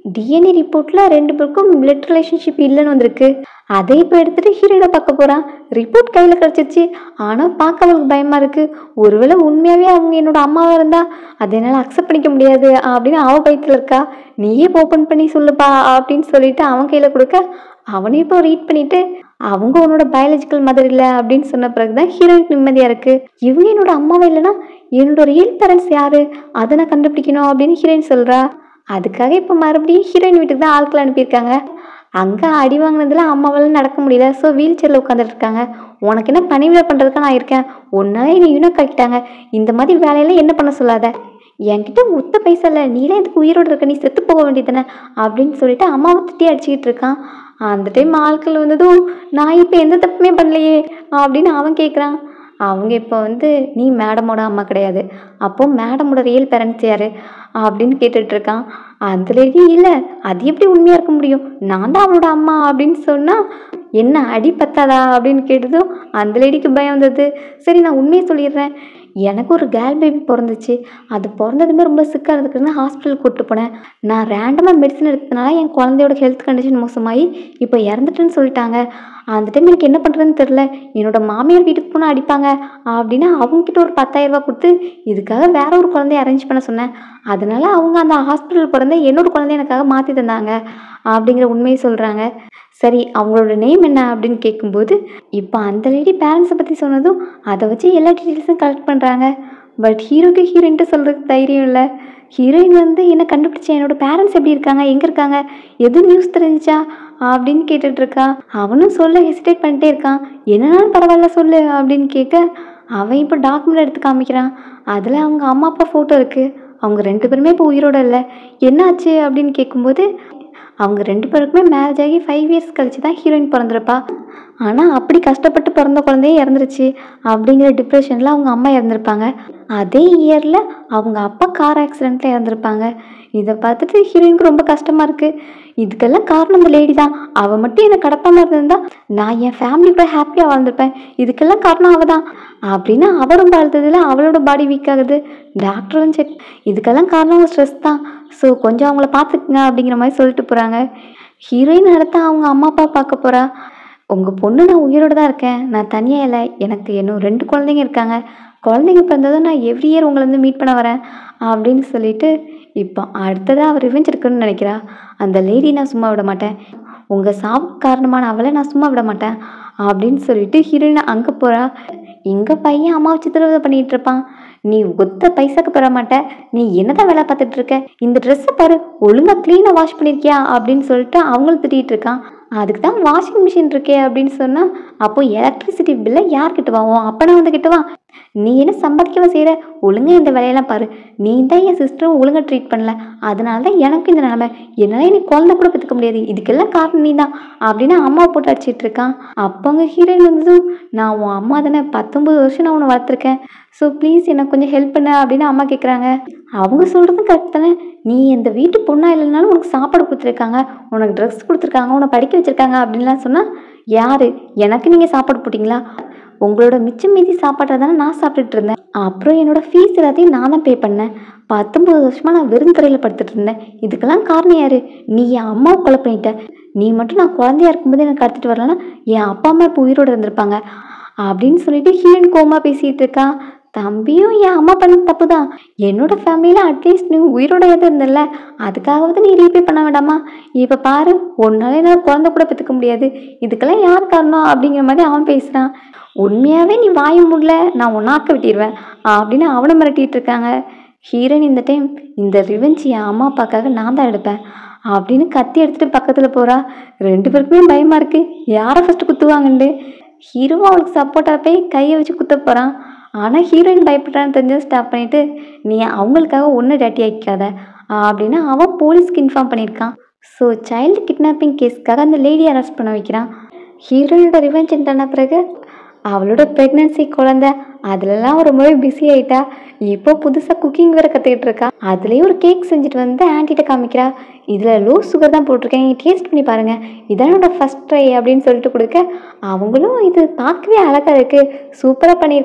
டிஎன்ஏ ரிப்போர்ட்டில் ரெண்டு பேருக்கும் பிளட் ரிலேஷன்ஷிப் இல்லைன்னு வந்திருக்கு அதை இப்போ எடுத்துகிட்டு ஹீரோயினை பார்க்க போகிறான் ரிப்போர்ட் கையில் கிடச்சிருச்சு ஆனால் பார்க்க அவளுக்கு பயமாக இருக்குது ஒருவேளை உண்மையாகவே அவங்க என்னோட அம்மாவாக இருந்தா அதை என்னால் அக்செப்ட் பண்ணிக்க முடியாது அப்படின்னு அவ பயத்தில் இருக்கா நீயே ஓப்பன் பண்ணி சொல்லுப்பா அப்படின்னு சொல்லிட்டு அவன் கையில் கொடுக்க அவனே இப்போ ரீட் பண்ணிட்டு அவங்க உன்னோட பயாலஜிக்கல் மதர் இல்லை அப்படின்னு சொன்ன பிறகு தான் ஹீரோயினுக்கு நிம்மதியாக இருக்குது இவங்க என்னோட அம்மாவே இல்லைன்னா என்னோட ரியல் பேரண்ட்ஸ் யாரு அதை நான் கண்டுபிடிக்கணும் அப்படின்னு ஹீரோயின் சொல்கிறா அதுக்காக இப்போ மறுபடியும் ஹீரோயின் வீட்டுக்கு தான் ஆட்கள் அனுப்பியிருக்காங்க அங்கே அடி வாங்கினதுல அம்மாவால் நடக்க முடியல ஸோ வீல் சேரில் உட்காந்துட்டு இருக்காங்க உனக்கு என்ன பணிவிட பண்ணுறதுக்கு நான் இருக்கேன் ஒன்னாலே நீ யூனிக் ஆக்கிட்டாங்க இந்த மாதிரி வேலையெல்லாம் என்ன பண்ண சொல்லாத என்கிட்ட ஒத்த பைசா இல்லை நீலாம் இதுக்கு உயிரோடு இருக்க நீ செத்து போக வேண்டியதானே அப்படின்னு சொல்லிட்டு அம்மாவை திட்டி அடிச்சுக்கிட்டு இருக்கான் அந்த டைம் ஆட்கள் வந்ததும் நான் இப்போ எந்த தப்புமே பண்ணலையே அப்படின்னு அவன் கேட்குறான் அவங்க இப்போ வந்து நீ மேடமோட அம்மா கிடையாது அப்போ மேடமோட ரியல் பேரண்ட்ஸ் யாரு அப்படின்னு கேட்டுட்டு இருக்கான் அந்த லேடி இல்லை அது எப்படி உண்மையாக இருக்க முடியும் நான் தான் அவளோட அம்மா அப்படின்னு சொன்னால் என்ன அடி பத்தாதா அப்படின்னு கேட்டதும் அந்த லேடிக்கு பயம் வந்தது சரி நான் உண்மையை சொல்லிடுறேன் எனக்கு ஒரு கேர்ள் பேபி பிறந்துச்சு அது பிறந்ததுமே ரொம்ப சிக்காக இருக்குன்னு ஹாஸ்பிட்டல் கூப்பிட்டு போனேன் நான் ரேண்டமாக மெடிசன் எடுத்ததுனால என் குழந்தையோட ஹெல்த் கண்டிஷன் மோசமாகி இப்போ இறந்துட்டுன்னு சொல்லிட்டாங்க அந்த டைம் எனக்கு என்ன பண்ணுறதுன்னு தெரில என்னோட மாமியார் வீட்டுக்கு போனால் அடிப்பாங்க அப்படின்னு அவங்கக்கிட்ட ஒரு பத்தாயிரம் ரூபாய் கொடுத்து இதுக்காக வேற ஒரு குழந்தைய அரேஞ்ச் பண்ண சொன்னேன் அதனால அவங்க அந்த ஹாஸ்பிட்டல் பிறந்த என்னோட குழந்தைய எனக்காக மாற்றி தந்தாங்க அப்படிங்கிற உண்மையை சொல்கிறாங்க சரி அவங்களோட நேம் என்ன அப்படின்னு கேட்கும்போது இப்போ அந்த லேடி பேரண்ட்ஸை பற்றி சொன்னதும் அதை வச்சு எல்லா டீட்டெயில்ஸும் கலெக்ட் பண்ணுறாங்க பட் ஹீரோக்கு ஹீரோயின்ட்டு சொல்கிறதுக்கு தைரியம் இல்லை ஹீரோயின் வந்து என்ன கண்டுபிடிச்ச என்னோட பேரண்ட்ஸ் எப்படி இருக்காங்க எங்கே இருக்காங்க எது நியூஸ் தெரிஞ்சுச்சா அப்படின்னு கேட்டுட்டு இருக்கா அவனும் சொல்ல ஹெசிடேட் பண்ணிட்டே இருக்கான் என்னன்னாலும் பரவாயில்ல சொல்லு அப்படின்னு கேட்க அவன் இப்போ டாக்குமெண்ட் எடுத்து காமிக்கிறான் அதில் அவங்க அம்மா அப்பா ஃபோட்டோ இருக்குது அவங்க ரெண்டு பேருமே இப்போ உயிரோட இல்லை என்னாச்சு அப்படின்னு கேட்கும்போது அவங்க ரெண்டு பேருக்குமே மேரேஜ் ஆகி ஃபைவ் இயர்ஸ் கழிச்சு தான் ஹீரோயின் பிறந்திருப்பா ஆனால் அப்படி கஷ்டப்பட்டு பிறந்த குழந்தையே இறந்துருச்சு அப்படிங்கிற டிப்ரெஷனில் அவங்க அம்மா இறந்துருப்பாங்க அதே இயரில் அவங்க அப்பா கார் ஆக்சிடெண்ட்டில் இறந்துருப்பாங்க இதை பார்த்துட்டு ஹீரோயினுக்கு ரொம்ப கஷ்டமாக இருக்குது இதுக்கெல்லாம் காரணம் இந்த லேடி தான் அவள் மட்டும் என்னை கடப்பாமல் இருந்திருந்தா நான் என் ஃபேமிலி கூட ஹாப்பியாக வாழ்ந்திருப்பேன் இதுக்கெல்லாம் காரணம் அவள் தான் அப்படின்னு அவள் ரொம்ப அழுத்ததில் அவளோட பாடி வீக் ஆகுது டாக்டரும் செக் இதுக்கெல்லாம் காரணம் ஸ்ட்ரெஸ் தான் ஸோ கொஞ்சம் அவங்கள பார்த்துக்குங்க அப்படிங்கிற மாதிரி சொல்லிட்டு போகிறாங்க ஹீரோயின் அடுத்த அவங்க அம்மா அப்பா பார்க்க போகிறா உங்கள் பொண்ணு நான் உயிரோடு தான் இருக்கேன் நான் தனியாக இல்லை எனக்கு இன்னும் ரெண்டு குழந்தைங்க இருக்காங்க குழந்தைங்க பிறந்ததும் நான் எவ்ரி இயர் உங்களை வந்து மீட் பண்ண வரேன் அப்படின்னு சொல்லிட்டு இப்போ அடுத்ததாக அவர் ரிவெஞ்ச் இருக்குன்னு நினைக்கிறா அந்த லேடி நான் சும்மா விட மாட்டேன் உங்கள் சாவுக்கு காரணமான அவளை நான் சும்மா விட மாட்டேன் அப்படின்னு சொல்லிட்டு ஹீரோயின் அங்கே போகிறா எங்கள் பையன் அம்மாவை சித்திரவதை பண்ணிகிட்டு இருப்பான் நீ ஒத்த பைசாக்கு பெற மாட்ட நீ என்னதான் வேலை பார்த்துட்டு இருக்க இந்த ட்ரெஸ்ஸை பாரு ஒழுங்கா க்ளீனாக வாஷ் பண்ணியிருக்கியா அப்படின்னு சொல்லிட்டு அவங்களும் திட்டிகிட்டு இருக்கான் அதுக்கு தான் வாஷிங் மிஷின் இருக்கே அப்படின்னு சொன்னால் அப்போ எலக்ட்ரிசிட்டி பில்லை யார் கிட்டுவான் அப்பனா வந்து கிட்டுவா நீ என்ன சம்பாதிக்கவா செய்கிற ஒழுங்கா இந்த வேலையெல்லாம் பாரு நீ தான் என் சிஸ்டரும் ஒழுங்கா ட்ரீட் பண்ணல அதனால தான் எனக்கு இந்த நிலைமை என்னால் நீ குழந்தை கூட பெற்றுக்க முடியாது இதுக்கெல்லாம் காரணம் நீ தான் அப்படின்னு அம்மா போட்டு அடிச்சிட்டு இருக்கான் அப்போங்க ஹீரோயின் வந்ததும் நான் உன் அம்மா தானே பத்தொம்பது வருஷம் நான் உன்னை வளர்த்துருக்கேன் ஸோ ப்ளீஸ் எனக்கு கொஞ்சம் ஹெல்ப் பண்ண அப்படின்னு அம்மா கேட்குறாங்க அவங்க சொல்கிறதும் கரெக்ட் தானே நீ இந்த வீட்டு பொண்ணா இல்லைனாலும் உனக்கு சாப்பாடு கொடுத்துருக்காங்க உனக்கு ட்ரெஸ் கொடுத்துருக்காங்க உன்னை படிக்க வச்சுருக்காங்க அப்படின்லாம் சொன்னால் யார் எனக்கு நீங்கள் சாப்பாடு போட்டிங்களா உங்களோட மிச்சம் மீதி சாப்பாட்டை தானே நான் சாப்பிட்டுட்டு இருந்தேன் அப்புறம் என்னோட ஃபீஸ் எல்லாத்தையும் நான் தான் பே பண்ணேன் பத்தொம்பது வருஷமாக நான் வெறுந்துறையில் படுத்துட்டு இருந்தேன் இதுக்கெல்லாம் காரணம் யார் நீ என் அம்மாவை கொலை பண்ணிட்ட நீ மட்டும் நான் குழந்தையா இருக்கும்போது எனக்கு கடத்திட்டு வரலன்னா என் அப்பா அம்மா இப்போ உயிரோடு இருந்திருப்பாங்க அப்படின்னு சொல்லிட்டு ஹீரோயின் கோமா பேசிகிட்டு இருக்கான் தம்பியும் என் அம்மா பண்ண தப்பு தான் என்னோட ஃபேமிலியில் அட்லீஸ்ட் நீ உயிரோட எது இருந்தல அதுக்காகவது நீ ரீபே பண்ண வேண்டாமா இப்போ பாரு ஒன்னால என்னால் குழந்தை கூட பெற்றுக்க முடியாது இதுக்கெல்லாம் யார் காரணம் அப்படிங்கிற மாதிரி அவன் பேசுகிறான் உண்மையாகவே நீ வாய முடியல நான் ஒன்னாக்க விட்டிடுவேன் அப்படின்னு அவனை மிரட்டிட்டு இருக்காங்க ஹீரோயின் இந்த டைம் இந்த ரிவெஞ்ச் என் அம்மா அப்பாக்காக நான் தான் எடுப்பேன் அப்படின்னு கத்தி எடுத்துட்டு பக்கத்தில் போகிறா ரெண்டு பேருக்குமே பயமாக இருக்குது யாரை ஃபஸ்ட்டு குத்துவாங்கன்ட்டு ஹீரோவும் அவளுக்கு சப்போர்ட்டாக போய் கையை வச்சு குத்த போகிறான் ஆனால் ஹீரோயின் பயப்படுறான்னு தெரிஞ்சு ஸ்டாப் பண்ணிவிட்டு நீ அவங்களுக்காக ஒன்று டேட்டி ஆக்கிக்காத அப்படின்னு அவன் போலீஸ்க்கு இன்ஃபார்ம் பண்ணியிருக்கான் ஸோ சைல்டு கிட்னாப்பிங் கேஸ்க்காக அந்த லேடி அரெஸ்ட் பண்ண வைக்கிறான் ஹீரோயினோட ரிவெஞ்ச் என்ன பிறகு அவளோட ப்ரெக்னென்சி குழந்த அதுலலாம் ஒரு முறை பிஸி ஆயிட்டா இப்போ புதுசாக குக்கிங் வேற கற்றுக்கிட்டு இருக்கா அதுலேயும் ஒரு கேக் செஞ்சுட்டு வந்து ஆன்ட்டிட்ட காமிக்கிறா இதில் லோ சுகர் தான் போட்டிருக்கேன் நீங்கள் டேஸ்ட் பண்ணி பாருங்கள் இதான் என்னோட ஃபஸ்ட் ட்ரை அப்படின்னு சொல்லிட்டு கொடுக்க அவங்களும் இது பார்க்கவே அழகாக இருக்குது சூப்பராக பண்ணியிருக்கேன்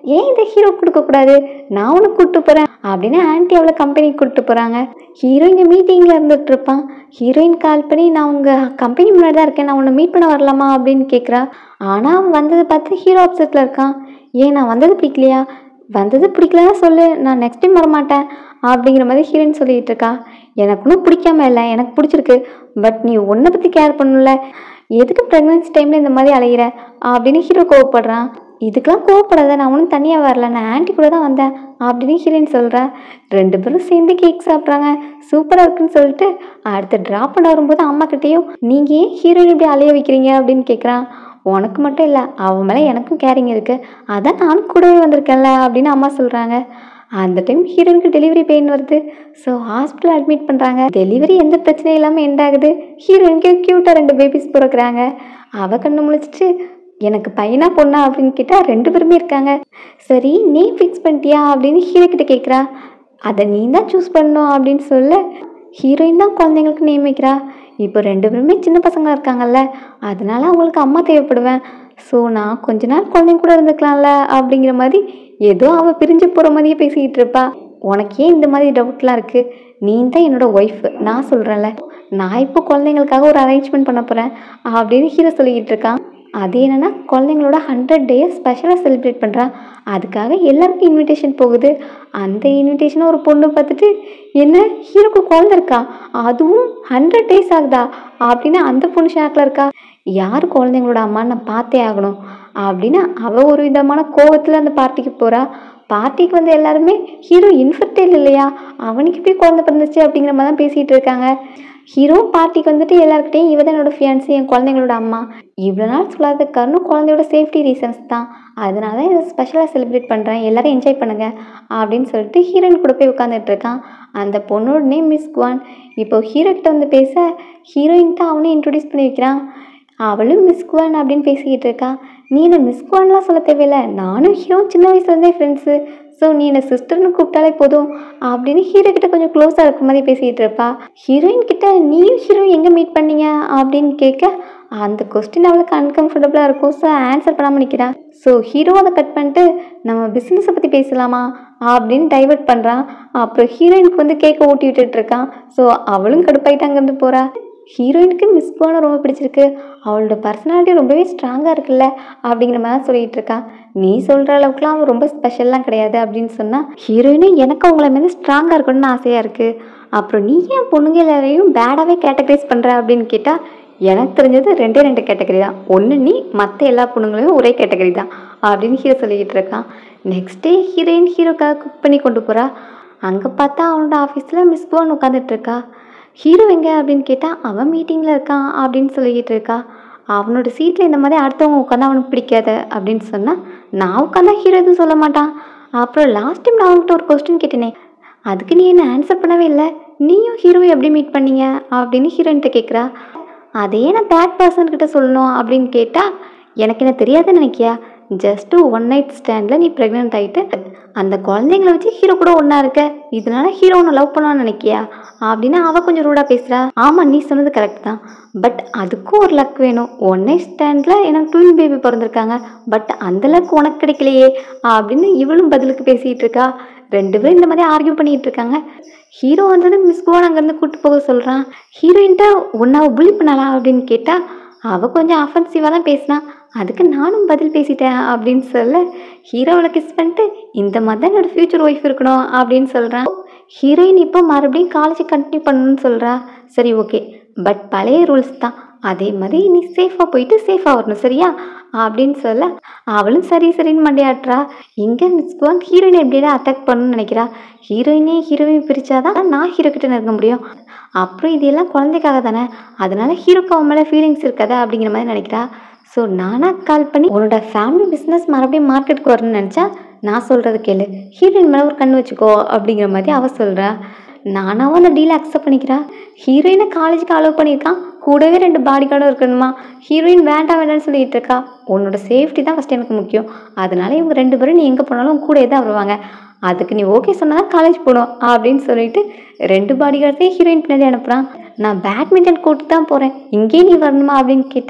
ஏன் இந்த ஹீரோ கொடுக்கக்கூடாது நான் உனக்கு கூப்பிட்டு போகிறேன் அப்படின்னு ஆன்ட்டி அவளை கம்பெனிக்கு கூப்பிட்டு போகிறாங்க ஹீரோ இங்கே மீட்டிங்கில் இருந்துட்டு இருப்பான் ஹீரோயின் கால் பண்ணி நான் உங்கள் கம்பெனி முன்னாடி தான் இருக்கேன் நான் உன்னை மீட் பண்ண வரலாமா அப்படின்னு கேட்குறா ஆனால் அவன் வந்ததை பார்த்து ஹீரோ அப்செட்டில் இருக்கான் ஏன் நான் வந்தது பிடிக்கலையா வந்தது பிடிக்கலன்னா சொல்லு நான் நெக்ஸ்ட் டைம் வரமாட்டேன் அப்படிங்கிற மாதிரி ஹீரோயின் சொல்லிட்டு இருக்கா எனக்கு ஒன்றும் பிடிக்காம இல்லை எனக்கு பிடிச்சிருக்கு பட் நீ உன்னை பற்றி கேர் பண்ணல எதுக்கு ப்ரெக்னன்சி டைமில் இந்த மாதிரி அலையிற அப்படின்னு ஹீரோ கோவப்படுறான் இதுக்கெல்லாம் கோவப்படாத நான் ஒன்றும் தனியாக வரல நான் ஆன்ட்டி கூட தான் வந்தேன் அப்படின்னு ஹீரோயின் சொல்கிறேன் ரெண்டு பேரும் சேர்ந்து கேக் சாப்பிட்றாங்க சூப்பராக இருக்குன்னு சொல்லிட்டு அடுத்து ட்ராப் பண்ண வரும்போது அம்மா கிட்டேயும் நீங்கள் ஏன் ஹீரோயின் இப்படி அலைய வைக்கிறீங்க அப்படின்னு கேட்குறான் உனக்கு மட்டும் இல்லை அவன் மேலே எனக்கும் கேரிங் இருக்குது அதான் நானும் கூடவே வந்திருக்கேன்ல அப்படின்னு அம்மா சொல்கிறாங்க அந்த டைம் ஹீரோயினுக்கு டெலிவரி பெயின் வருது ஸோ ஹாஸ்பிட்டல் அட்மிட் பண்ணுறாங்க டெலிவரி எந்த பிரச்சனையும் இல்லாமல் எண்ட் ஆகுது ஹீரோயினுக்கு க்யூட்டாக ரெண்டு பேபிஸ் பிறக்குறாங்க அவள் கண்ணு முழிச்சிட்டு எனக்கு பையனா பொண்ணா அப்படின்னு கேட்டால் ரெண்டு பேருமே இருக்காங்க சரி நீ ஃபிக்ஸ் பண்ணிட்டியா அப்படின்னு ஹீரோ கிட்ட கேட்குறா அதை நீ தான் சூஸ் பண்ணணும் அப்படின்னு சொல்ல ஹீரோயின் தான் குழந்தைங்களுக்கு நியமிக்கிறா இப்போ ரெண்டு பேருமே சின்ன பசங்களாக இருக்காங்கல்ல அதனால அவங்களுக்கு அம்மா தேவைப்படுவேன் ஸோ நான் கொஞ்ச நாள் குழந்தைங்க கூட இருந்துக்கலாம்ல அப்படிங்கிற மாதிரி ஏதோ அவள் பிரிஞ்சு போகிற மாதிரியே பேசிக்கிட்டு இருப்பா உனக்கு ஏன் இந்த மாதிரி டவுட்லாம் இருக்குது நீ தான் என்னோட ஒய்ஃப் நான் சொல்கிறேன்ல நான் இப்போ குழந்தைங்களுக்காக ஒரு அரேஞ்ச்மெண்ட் பண்ண போகிறேன் அப்படின்னு ஹீரோ சொல்லிக்கிட்டு இருக்கான் அது என்னென்னா குழந்தைங்களோட ஹண்ட்ரட் டேஸ் ஸ்பெஷலாக செலிப்ரேட் பண்ணுறான் அதுக்காக எல்லாருக்கும் இன்விடேஷன் போகுது அந்த இன்விடேஷனை ஒரு பொண்ணு பார்த்துட்டு என்ன ஹீரோக்கு குழந்தை இருக்கா அதுவும் ஹண்ட்ரட் டேஸ் ஆகுதா அப்படின்னு அந்த பொண்ணு ஷாக்கில் இருக்கா யார் குழந்தைங்களோட அம்மான்னு நான் பார்த்தே ஆகணும் அப்படின்னு அவள் ஒரு விதமான கோவத்தில் அந்த பார்ட்டிக்கு போகிறா பார்ட்டிக்கு வந்து எல்லாருமே ஹீரோ இன்ஃபர்டைல் இல்லையா அவனுக்கு போய் குழந்தை பிறந்துச்சு அப்படிங்கிற மாதிரி தான் பேசிகிட்டு இருக்காங்க ஹீரோ பார்ட்டிக்கு வந்துட்டு எல்லாருக்கிட்டையும் இவ தான் என்னோட ஃபியான்சி என் குழந்தைங்களோட அம்மா இவ்வளோ நாள் சொல்லாத காரணம் குழந்தையோட சேஃப்டி ரீசன்ஸ் தான் அதனால தான் இதை ஸ்பெஷலாக செலிப்ரேட் பண்ணுறேன் எல்லாரும் என்ஜாய் பண்ணுங்க அப்படின்னு சொல்லிட்டு ஹீரோயின் கூட போய் உட்காந்துட்டு இருக்கான் அந்த பொண்ணோட நேம் மிஸ் குவான் இப்போ ஹீரோ கிட்ட வந்து பேச ஹீரோயின் தான் அவனும் இன்ட்ரடியூஸ் பண்ணி வைக்கிறான் அவளும் மிஸ் குவான் அப்படின்னு பேசிக்கிட்டு இருக்கா நீ என்ன மிஸ் குவான்லாம் சொல்ல தேவையில்ல நானும் ஹீரோ சின்ன வயசுலேருந்தே ஃப்ரெண்ட்ஸு ஸோ நீ என்னை சிஸ்டர்னு கூப்பிட்டாலே போதும் அப்படின்னு ஹீரோ கிட்ட கொஞ்சம் க்ளோஸாக இருக்கிற மாதிரி பேசிக்கிட்டு இருப்பா ஹீரோயின் கிட்ட நீயும் ஹீரோ எங்கே மீட் பண்ணீங்க அப்படின்னு கேட்க அந்த கொஸ்டின் அவளுக்கு அன்கம்ஃபர்டபுளாக இருக்கும் ஸோ ஆன்சர் பண்ணாமல் நிற்கிறா ஸோ ஹீரோ அதை கட் பண்ணிட்டு நம்ம பிஸ்னஸை பற்றி பேசலாமா அப்படின்னு டைவர்ட் பண்ணுறான் அப்புறம் ஹீரோயினுக்கு வந்து கேக்கை ஊட்டி விட்டுட்டு இருக்கான் ஸோ அவளும் கடுப்பாயிட்டு அங்கேருந்து போகிறா ஹீரோயினுக்கு மிஸ் போன ரொம்ப பிடிச்சிருக்கு அவளோட பர்சனாலிட்டி ரொம்பவே ஸ்ட்ராங்காக இருக்குல்ல அப்படிங்கிற மாதிரி தான் சொல்லிட்டு இருக்கா நீ சொல்கிற அளவுக்குலாம் அவள் ரொம்ப ஸ்பெஷல்லாம் கிடையாது அப்படின்னு சொன்னால் ஹீரோயினும் எனக்கு அவங்கள மாரி ஸ்ட்ராங்காக இருக்கணும்னு ஆசையாக இருக்குது அப்புறம் நீ ஏன் பொண்ணுங்க எல்லாரையும் பேடாகவே கேட்டகரைஸ் பண்ணுற அப்படின்னு கேட்டால் எனக்கு தெரிஞ்சது ரெண்டே ரெண்டு கேட்டகரி தான் ஒன்று நீ மற்ற எல்லா பொண்ணுங்களையும் ஒரே கேட்டகரி தான் அப்படின்னு ஹீரோ சொல்லிக்கிட்டு இருக்கான் நெக்ஸ்ட் டே ஹீரோயின் ஹீரோக்காக குக் பண்ணி கொண்டு போகிறா அங்கே பார்த்தா அவனோட ஆஃபீஸில் மிஸ் போன் உட்காந்துட்டு இருக்கா ஹீரோ எங்க அப்படின்னு கேட்டால் அவன் மீட்டிங்கில் இருக்கான் அப்படின்னு சொல்லிக்கிட்டு இருக்கா அவனோட சீட்டில் இந்த மாதிரி அடுத்தவங்க உட்காந்தா அவனுக்கு பிடிக்காத அப்படின்னு சொன்னால் நான் உட்காந்தா ஹீரோ எதுவும் சொல்ல மாட்டான் அப்புறம் லாஸ்ட் டைம் நான் அவன்கிட்ட ஒரு கொஸ்டின் கேட்டேனே அதுக்கு நீ என்ன ஆன்சர் பண்ணவே இல்லை நீயும் ஹீரோவை எப்படி மீட் பண்ணீங்க அப்படின்னு ஹீரோயின்கிட்ட கேட்குறா அதே நான் தேர்ட் பர்சன் கிட்ட சொல்லணும் அப்படின்னு கேட்டால் எனக்கு என்ன தெரியாதுன்னு நினைக்கியா ஜஸ்ட்டு ஒன் நைட் ஸ்டாண்டில் நீ ப்ரெக்னென்ட் ஆகிட்டு அந்த குழந்தைங்கள வச்சு ஹீரோ கூட ஒன்றா இருக்க இதனால ஹீரோ உன்னை லவ் பண்ணான்னு நினைக்கியா அப்படின்னு அவள் கொஞ்சம் ரூடாக பேசுகிறா ஆமாம் நீ சொன்னது கரெக்ட் தான் பட் அதுக்கும் ஒரு லக் வேணும் ஒன் நைட் ஸ்டாண்டில் எனக்கு ட்வின் பேபி பிறந்திருக்காங்க பட் அந்த லக் உனக்கு கிடைக்கலையே அப்படின்னு இவளும் பதிலுக்கு பேசிகிட்டு இருக்கா ரெண்டு பேரும் இந்த மாதிரி ஆர்கியூ பண்ணிட்டு இருக்காங்க ஹீரோ வந்தது மிஸ் கோவன் அங்கேருந்து கூப்பிட்டு போக சொல்கிறான் ஹீரோயின்ட்ட உன்னை புள்ளி பண்ணலா அப்படின்னு கேட்டால் அவள் கொஞ்சம் அஃபென்சிவாக தான் பேசினா அதுக்கு நானும் பதில் பேசிட்டேன் அப்படின்னு சொல்ல ஹீரோவை கிஸ் பண்ணிட்டு இந்த மாதிரி தான் என்னோட ஃப்யூச்சர் ஒய்ஃப் இருக்கணும் அப்படின்னு சொல்கிறான் ஹீரோயின் இப்போ மறுபடியும் காலேஜ் கண்டினியூ பண்ணணும்னு சொல்கிறா சரி ஓகே பட் பழைய ரூல்ஸ் தான் அதே மாதிரி நீ சேஃபாக போயிட்டு சேஃபாக வரணும் சரியா அப்படின்னு சொல்ல அவளும் சரி சரின்னு மண்டையாட்டுறா இங்கே மிஸ்குவான் ஹீரோயினை எப்படியா அட்டாக் பண்ணணும்னு நினைக்கிறா ஹீரோயினே ஹீரோயின் பிரிச்சாதான் நான் ஹீரோ கிட்ட நெருங்க முடியும் அப்புறம் இது எல்லாம் குழந்தைக்காக தானே அதனால ஹீரோக்கு அவன் மேலே ஃபீலிங்ஸ் இருக்காதா அப்படிங்கிற மாதிரி நினைக்கிறா ஸோ நானாக கால் பண்ணி உன்னோட ஃபேமிலி பிஸ்னஸ் மறுபடியும் மார்க்கெட்டுக்கு வரணும்னு நினச்சா நான் சொல்கிறது கேளு ஹீரோயின் மேலே ஒரு கண் வச்சுக்கோ அப்படிங்கிற மாதிரி அவள் சொல்கிறா நானாவும் அந்த டீலை அக்செப்ட் பண்ணிக்கிறா ஹீரோயினை காலேஜுக்கு அலோவ் பண்ணியிருக்கான் கூடவே ரெண்டு பாடி கார்டும் இருக்கணுமா ஹீரோயின் வேண்டாம் வேண்டாம்னு சொல்லிட்டு இருக்கா உன்னோட சேஃப்டி தான் ஃபஸ்ட் எனக்கு முக்கியம் அதனால இவங்க ரெண்டு பேரும் நீ எங்கே போனாலும் உன் கூடயே தான் வருவாங்க அதுக்கு நீ ஓகே சொன்னா தான் காலேஜ் போகணும் அப்படின்னு சொல்லிட்டு ரெண்டு பாடி கார்டையும் ஹீரோயின் பின்னாடி அனுப்புகிறான் நான் பேட்மிண்டன் கோர்ட்டு தான் போகிறேன் இங்கேயே நீ வரணுமா அப்படின்னு கேட்டால்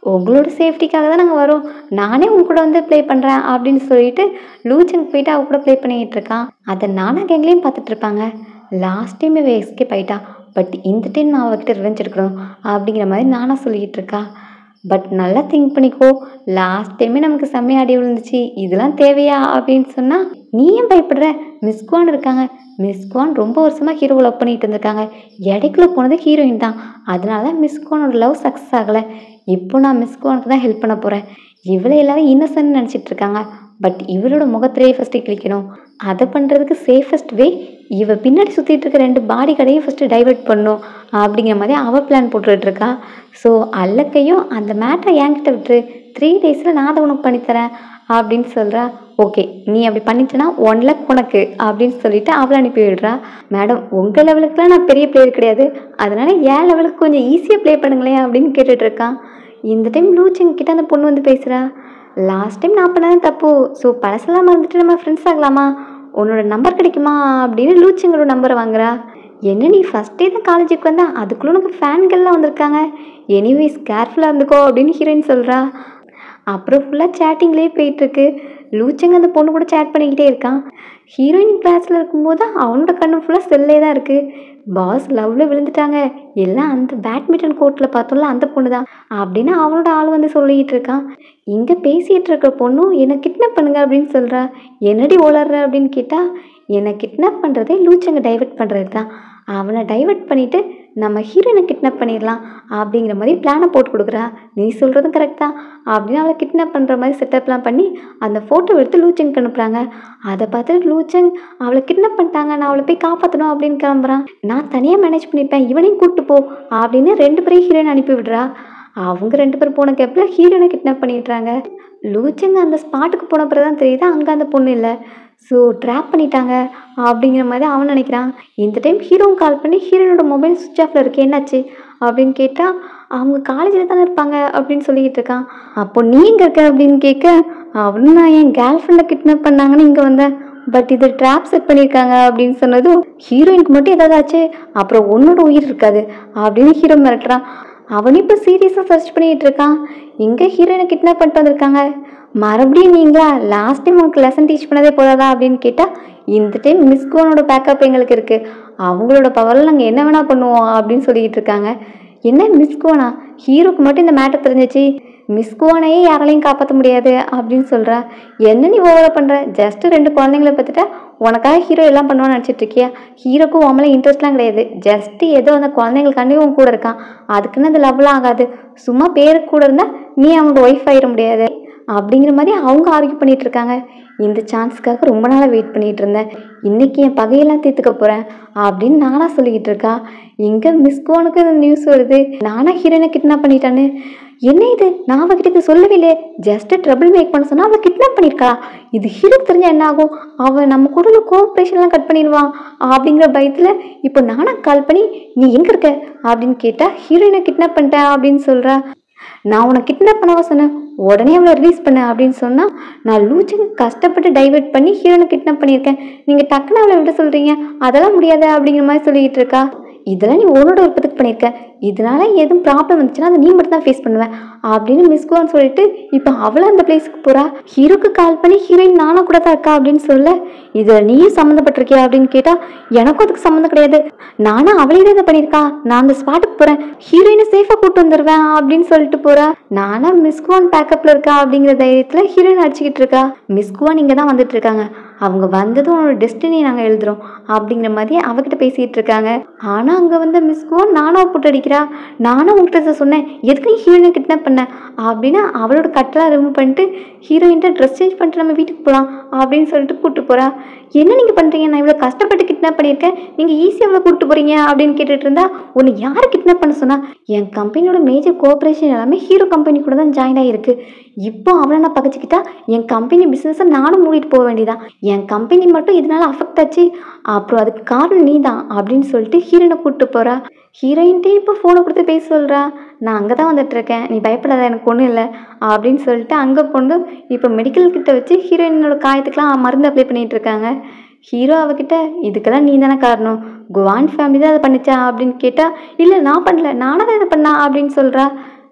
உங்களோட சேஃப்டிக்காக தான் நாங்கள் வரோம் நானே உங்க கூட வந்து ப்ளே பண்ணுறேன் அப்படின்னு சொல்லிட்டு லூச்சங் போயிட்டு அவ கூட ப்ளே பண்ணிக்கிட்டு இருக்கான் அதை நானா கேங்லேயும் பார்த்துட்டு இருப்பாங்க லாஸ்ட் டைம் இவ எஸ்கேப் ஆயிட்டா பட் இந்த டைம் நான் அவகிட்ட ரிவெஞ்ச் எடுக்கணும் அப்படிங்கிற மாதிரி நானா சொல்லிக்கிட்டு இருக்கா பட் நல்லா திங்க் பண்ணிக்கோ லாஸ்ட் டைமே நமக்கு செம்மையா அடி விழுந்துச்சு இதெல்லாம் தேவையா அப்படின்னு சொன்னால் நீ ஏன் பயப்படுற மிஸ்குவான் இருக்காங்க மிஸ்குவான் ரொம்ப வருஷமாக ஹீரோ லவ் பண்ணிட்டு இருந்திருக்காங்க இடைக்குள்ள போனது ஹீரோயின் தான் அதனால தான் மிஸ்குவானோட லவ் சக்ஸஸ் ஆகலை இப்போ நான் மிஸ்குவானுக்கு தான் ஹெல்ப் பண்ண போகிறேன் இவளை எல்லாரும் இன்னசென்ட் நினச்சிட்டு இருக்காங்க பட் இவளோட முகத்திலேயே ஃபஸ்ட்டு கிளிக்கணும் அதை பண்ணுறதுக்கு சேஃபஸ்ட் வே இவ பின்னாடி சுற்றிட்டு இருக்க ரெண்டு பாடி கடையும் ஃபஸ்ட்டு டைவர்ட் பண்ணும் அப்படிங்கிற மாதிரி அவள் பிளான் போட்டுட்டு இருக்கா ஸோ அல்லக்கையும் அந்த மேட்டரை என்கிட்ட விட்டுரு த்ரீ டேஸில் நான் அதை உனக்கு பண்ணித்தரேன் அப்படின்னு சொல்கிறா ஓகே நீ அப்படி பண்ணிட்டேன்னா ஒன் லேக் உனக்கு அப்படின்னு சொல்லிட்டு அவளை அனுப்பி விடுறா மேடம் உங்கள் லெவலுக்குலாம் நான் பெரிய பிளேயர் கிடையாது அதனால என் லெவலுக்கு கொஞ்சம் ஈஸியாக ப்ளே பண்ணுங்களேன் அப்படின்னு கேட்டுட்டு இருக்கான் இந்த டைம் லூச்சிங் கிட்ட அந்த பொண்ணு வந்து பேசுகிறா லாஸ்ட் டைம் நான் பண்ணது தப்பு ஸோ பழசெல்லாம் மறந்துட்டு நம்ம ஃப்ரெண்ட்ஸ் ஆகலாமா உன்னோட நம்பர் கிடைக்குமா அப்படின்னு லூச்சிங்களோட நம்பரை வாங்குறா என்ன நீ ஃபஸ்ட்டே தான் காலேஜுக்கு வந்தா அதுக்குள்ளே உனக்கு ஃபேன்கள்லாம் வந்திருக்காங்க எனிவேஸ் கேர்ஃபுல்லாக இருந்துக்கோ அப்படின்னு ஹீரோயின் சொல்கிறா அப்புறம் ஃபுல்லாக சேட்டிங்லேயே போயிட்டுருக்கு லூச்சங்க அந்த பொண்ணு கூட சேட் பண்ணிக்கிட்டே இருக்கான் ஹீரோயின் கிளாஸில் இருக்கும்போது அவனோட கண்ணு ஃபுல்லாக செல்லே தான் இருக்குது பாஸ் லவ்வில் விழுந்துட்டாங்க எல்லாம் அந்த பேட்மிண்டன் கோர்ட்டில் பார்த்தோம்ல அந்த பொண்ணு தான் அப்படின்னு அவனோட ஆள் வந்து சொல்லிக்கிட்டு இருக்கான் இங்கே பேசிகிட்டு இருக்க பொண்ணும் என்னை கிட்னாப் பண்ணுங்க அப்படின்னு சொல்கிறா என்னடி ஓளர்ற அப்படின்னு கேட்டால் என்னை கிட்னாப் பண்ணுறதே லூச்சங்க டைவர்ட் பண்ணுறது தான் அவனை டைவர்ட் பண்ணிவிட்டு நம்ம ஹீரோயினை கிட்னாப் பண்ணிடலாம் அப்படிங்கிற மாதிரி பிளானை போட்டு கொடுக்குறா நீ சொல்கிறதும் கரெக்ட் தான் அப்படின்னு அவளை கிட்னாப் பண்ணுற மாதிரி செட்டப்லாம் பண்ணி அந்த ஃபோட்டோ எடுத்து லூச்சங்க்கு அனுப்புகிறாங்க அதை பார்த்து லூச்சங் அவளை கிட்னாப் பண்ணிட்டாங்க நான் அவளை போய் காப்பாற்றணும் அப்படின்னு கிளம்புறான் நான் தனியாக மேனேஜ் பண்ணிப்பேன் இவனையும் கூப்பிட்டு போ அப்படின்னு ரெண்டு பேரையும் ஹீரோயின் அனுப்பி விடுறா அவங்க ரெண்டு பேர் போன கேப்பில் ஹீரோயினை கிட்னாப் பண்ணிடுறாங்க லூச்சங்க அந்த ஸ்பாட்டுக்கு போன பிறகு தான் தெரியுது அங்கே அந்த பொண்ணு இல்லை ஸோ ட்ராப் பண்ணிட்டாங்க அப்படிங்கிற மாதிரி அவன் நினைக்கிறான் இந்த டைம் ஹீரோவும் கால் பண்ணி ஹீரோனோட மொபைல் சுவிட்ச் ஆஃபில் இருக்கு என்னாச்சு அப்படின்னு கேட்டால் அவங்க காலேஜில் தானே இருப்பாங்க அப்படின்னு சொல்லிக்கிட்டு இருக்கான் அப்போ நீ எங்கே இருக்க அப்படின்னு கேட்க அவனு நான் என் கேர்ள் ஃப்ரெண்டை கிட்னாப் பண்ணாங்கன்னு இங்கே வந்தேன் பட் இது ட்ராப் செட் பண்ணியிருக்காங்க அப்படின்னு சொன்னதும் ஹீரோயினுக்கு மட்டும் ஏதாவது ஆச்சு அப்புறம் உன்னோட உயிர் இருக்காது அப்படின்னு ஹீரோ மிரட்டுறான் அவனும் இப்போ சீரியஸாக சர்ச் பண்ணிட்டு இருக்கான் எங்கே ஹீரோயினை கிட்னாப் பண்ணிட்டு வந்திருக்காங்க மறுபடியும் நீங்களா லாஸ்ட் டைம் உனக்கு லெசன் டீச் பண்ணதே போதாதா அப்படின்னு கேட்டால் இந்த டைம் மிஸ் கோனோட பேக்கப் எங்களுக்கு இருக்குது அவங்களோட பவரில் நாங்கள் என்ன வேணால் பண்ணுவோம் அப்படின்னு சொல்லிக்கிட்டு இருக்காங்க என்ன மிஸ் கோனா ஹீரோக்கு மட்டும் இந்த மேட்டர் தெரிஞ்சிச்சு மிஸ் கோனையே யாராலையும் காப்பாற்ற முடியாது அப்படின்னு சொல்கிறா என்ன நீ ஓவரா பண்ணுற ஜஸ்ட் ரெண்டு குழந்தைங்கள பார்த்துட்டா உனக்காக ஹீரோ எல்லாம் பண்ணுவான்னு நினச்சிட்டு இருக்கியா ஹீரோக்கும் உன் மேலே இன்ட்ரெஸ்ட்லாம் கிடையாது ஜஸ்ட் ஏதோ அந்த குழந்தைங்களுக்காண்டி உன் கூட இருக்கான் அதுக்குன்னு அந்த லவ்லாம் ஆகாது சும்மா பேருக்கு கூட இருந்தால் நீ அவனோட ஒய்ஃப் ஆயிட முடியாது அப்படிங்கிற மாதிரி அவங்க ஆர்கியூ பண்ணிட்டு இருக்காங்க இந்த சான்ஸ்க்காக ரொம்ப நாளாக வெயிட் பண்ணிட்டு இருந்தேன் இன்னைக்கு என் பகையெல்லாம் தீர்த்துக்க போகிறேன் அப்படின்னு நானா சொல்லிக்கிட்டு இருக்கா இங்கே மிஸ்கோனுக்கு இந்த நியூஸ் வருது நானா ஹீரோயினை கிட்னாப் பண்ணிட்டான்னு என்ன இது நான் அவகிட்ட இது சொல்லவே இல்லையே ஜஸ்ட் ட்ரபிள் மேக் பண்ண சொன்னா அவளை கிட்னாப் பண்ணியிருக்கா இது ஹீரோக்கு தெரிஞ்சா என்ன ஆகும் அவன் நம்ம கூட கோஆப்ரேஷன்லாம் கட் பண்ணிடுவான் அப்படிங்கிற பயத்தில் இப்போ நானா கால் பண்ணி நீ எங்கே இருக்க அப்படின்னு கேட்டால் ஹீரோயினை கிட்னாப் பண்ணிட்டேன் அப்படின்னு சொல்கிறா நான் உன்னை கிட்னாப் பண்ணவா சொன்னேன் உடனே அவளை ரிலீஸ் பண்ண அப்படின்னு சொன்னால் நான் லூச்சுக்கு கஷ்டப்பட்டு டைவர்ட் பண்ணி ஹீரோனை கிட்னாப் பண்ணியிருக்கேன் நீங்கள் டக்குன்னு அவளை விட சொல்கிறீங்க அதெல்லாம் முடியாது அப்படிங்கிற மாதிரி சொல்லிக்கிட்டு இருக்கா இதெல்லாம் நீ உன்னோட விருப்பத்துக்கு பண்ணியிருக்க இதனால எதுவும் ப்ராப்ளம் வந்துச்சுன்னா அதை நீ மட்டும் தான் ஃபேஸ் பண்ணுவேன் அப்படின்னு மிஸ்குவான்னு சொல்லிட்டு இப்போ அவளும் அந்த பிளேஸ்க்கு போகிறா ஹீரோக்கு கால் பண்ணி ஹீரோயின் நானும் கூட தான் இருக்கா அப்படின்னு சொல்ல இதில் நீயும் சம்மந்தப்பட்டிருக்கியா அப்படின்னு கேட்டால் எனக்கும் அதுக்கு சம்மந்தம் கிடையாது நானும் அவளே தான் இதை பண்ணியிருக்கா நான் அந்த ஸ்பாட்டுக்கு போகிறேன் ஹீரோயினை சேஃபாக கூட்டு வந்துடுவேன் அப்படின்னு சொல்லிட்டு போகிறா நானா மிஸ்குவான் பேக்கப்பில் இருக்கா அப்படிங்கிற தைரியத்தில் ஹீரோயின் அடிச்சுக்கிட்டு இருக்கா மிஸ்குவான் இங்கே தான் வந்துட்டு இருக்காங்க அவங்க வந்ததும் உன்னோட டெஸ்டினி நாங்கள் எழுதுறோம் அப்படிங்கிற மாதிரி அவகிட்ட பேசிகிட்டு இருக்காங்க ஆனால் அங்கே வந்து மிஸ்குவான் நானும் போட்டு அடிக்கிறா நானும் உங்ககிட்ட இதை சொன்னேன் எதுக்கு நீ ஹீரோயினை கிட்னாப் பண்ண அப்படின்னு அவளோட கட்டெல்லாம் ரிமூவ் பண்ணிட்டு ஹீரோயின்ட்ட ட்ரெஸ் சேஞ்ச் பண்ணிட்டு நம்ம வீட்டுக்கு போகலாம் அப்படின்னு சொல்லிட்டு கூப்பிட்டு போகிறா என்ன நீங்கள் பண்ணுறீங்க நான் இவ்வளோ கஷ்டப்பட்டு கிட்னாப் பண்ணியிருக்கேன் நீங்கள் ஈஸியாக அவ்வளோ கூப்பிட்டு போகிறீங்க அப்படின்னு கேட்டுட்டு இருந்தா உன்னை யார் கிட்னாப் பண்ண சொன்னா என் கம்பெனியோட மேஜர் கோஆப்ரேஷன் எல்லாமே ஹீரோ கம்பெனி கூட தான் ஜாயின் ஆகிருக்கு இப்போ அவளை நான் பகச்சிக்கிட்டா என் கம்பெனி பிஸ்னஸை நானும் மூடிட்டு போக வேண்டியதான் என் கம்பெனி மட்டும் இதனால அஃபெக்ட் ஆச்சு அப்புறம் அதுக்கு காரணம் நீ தான் அப்படின்னு சொல்லிட்டு ஹீரோயினை கூப்பிட்டு போகிறா ஹீரோயின்ட்டே இப்போ ஃபோனை கொடுத்து பேச சொல்கிறா நான் அங்கே தான் வந்துட்டு இருக்கேன் நீ பயப்படாத எனக்கு ஒன்றும் இல்லை அப்படின்னு சொல்லிட்டு அங்கே கொண்டு இப்போ மெடிக்கல் கிட்ட வச்சு ஹீரோயினோட காயத்துக்கெலாம் மருந்து அப்ளை பண்ணிட்டு இருக்காங்க ஹீரோ அவகிட்ட இதுக்கெல்லாம் நீ தானே காரணம் குவான் ஃபேமிலி தான் அதை பண்ணுச்சா அப்படின்னு கேட்டால் இல்லை நான் பண்ணல நானாக தான் இதை பண்ணா அப்படின்னு சொல்கிறா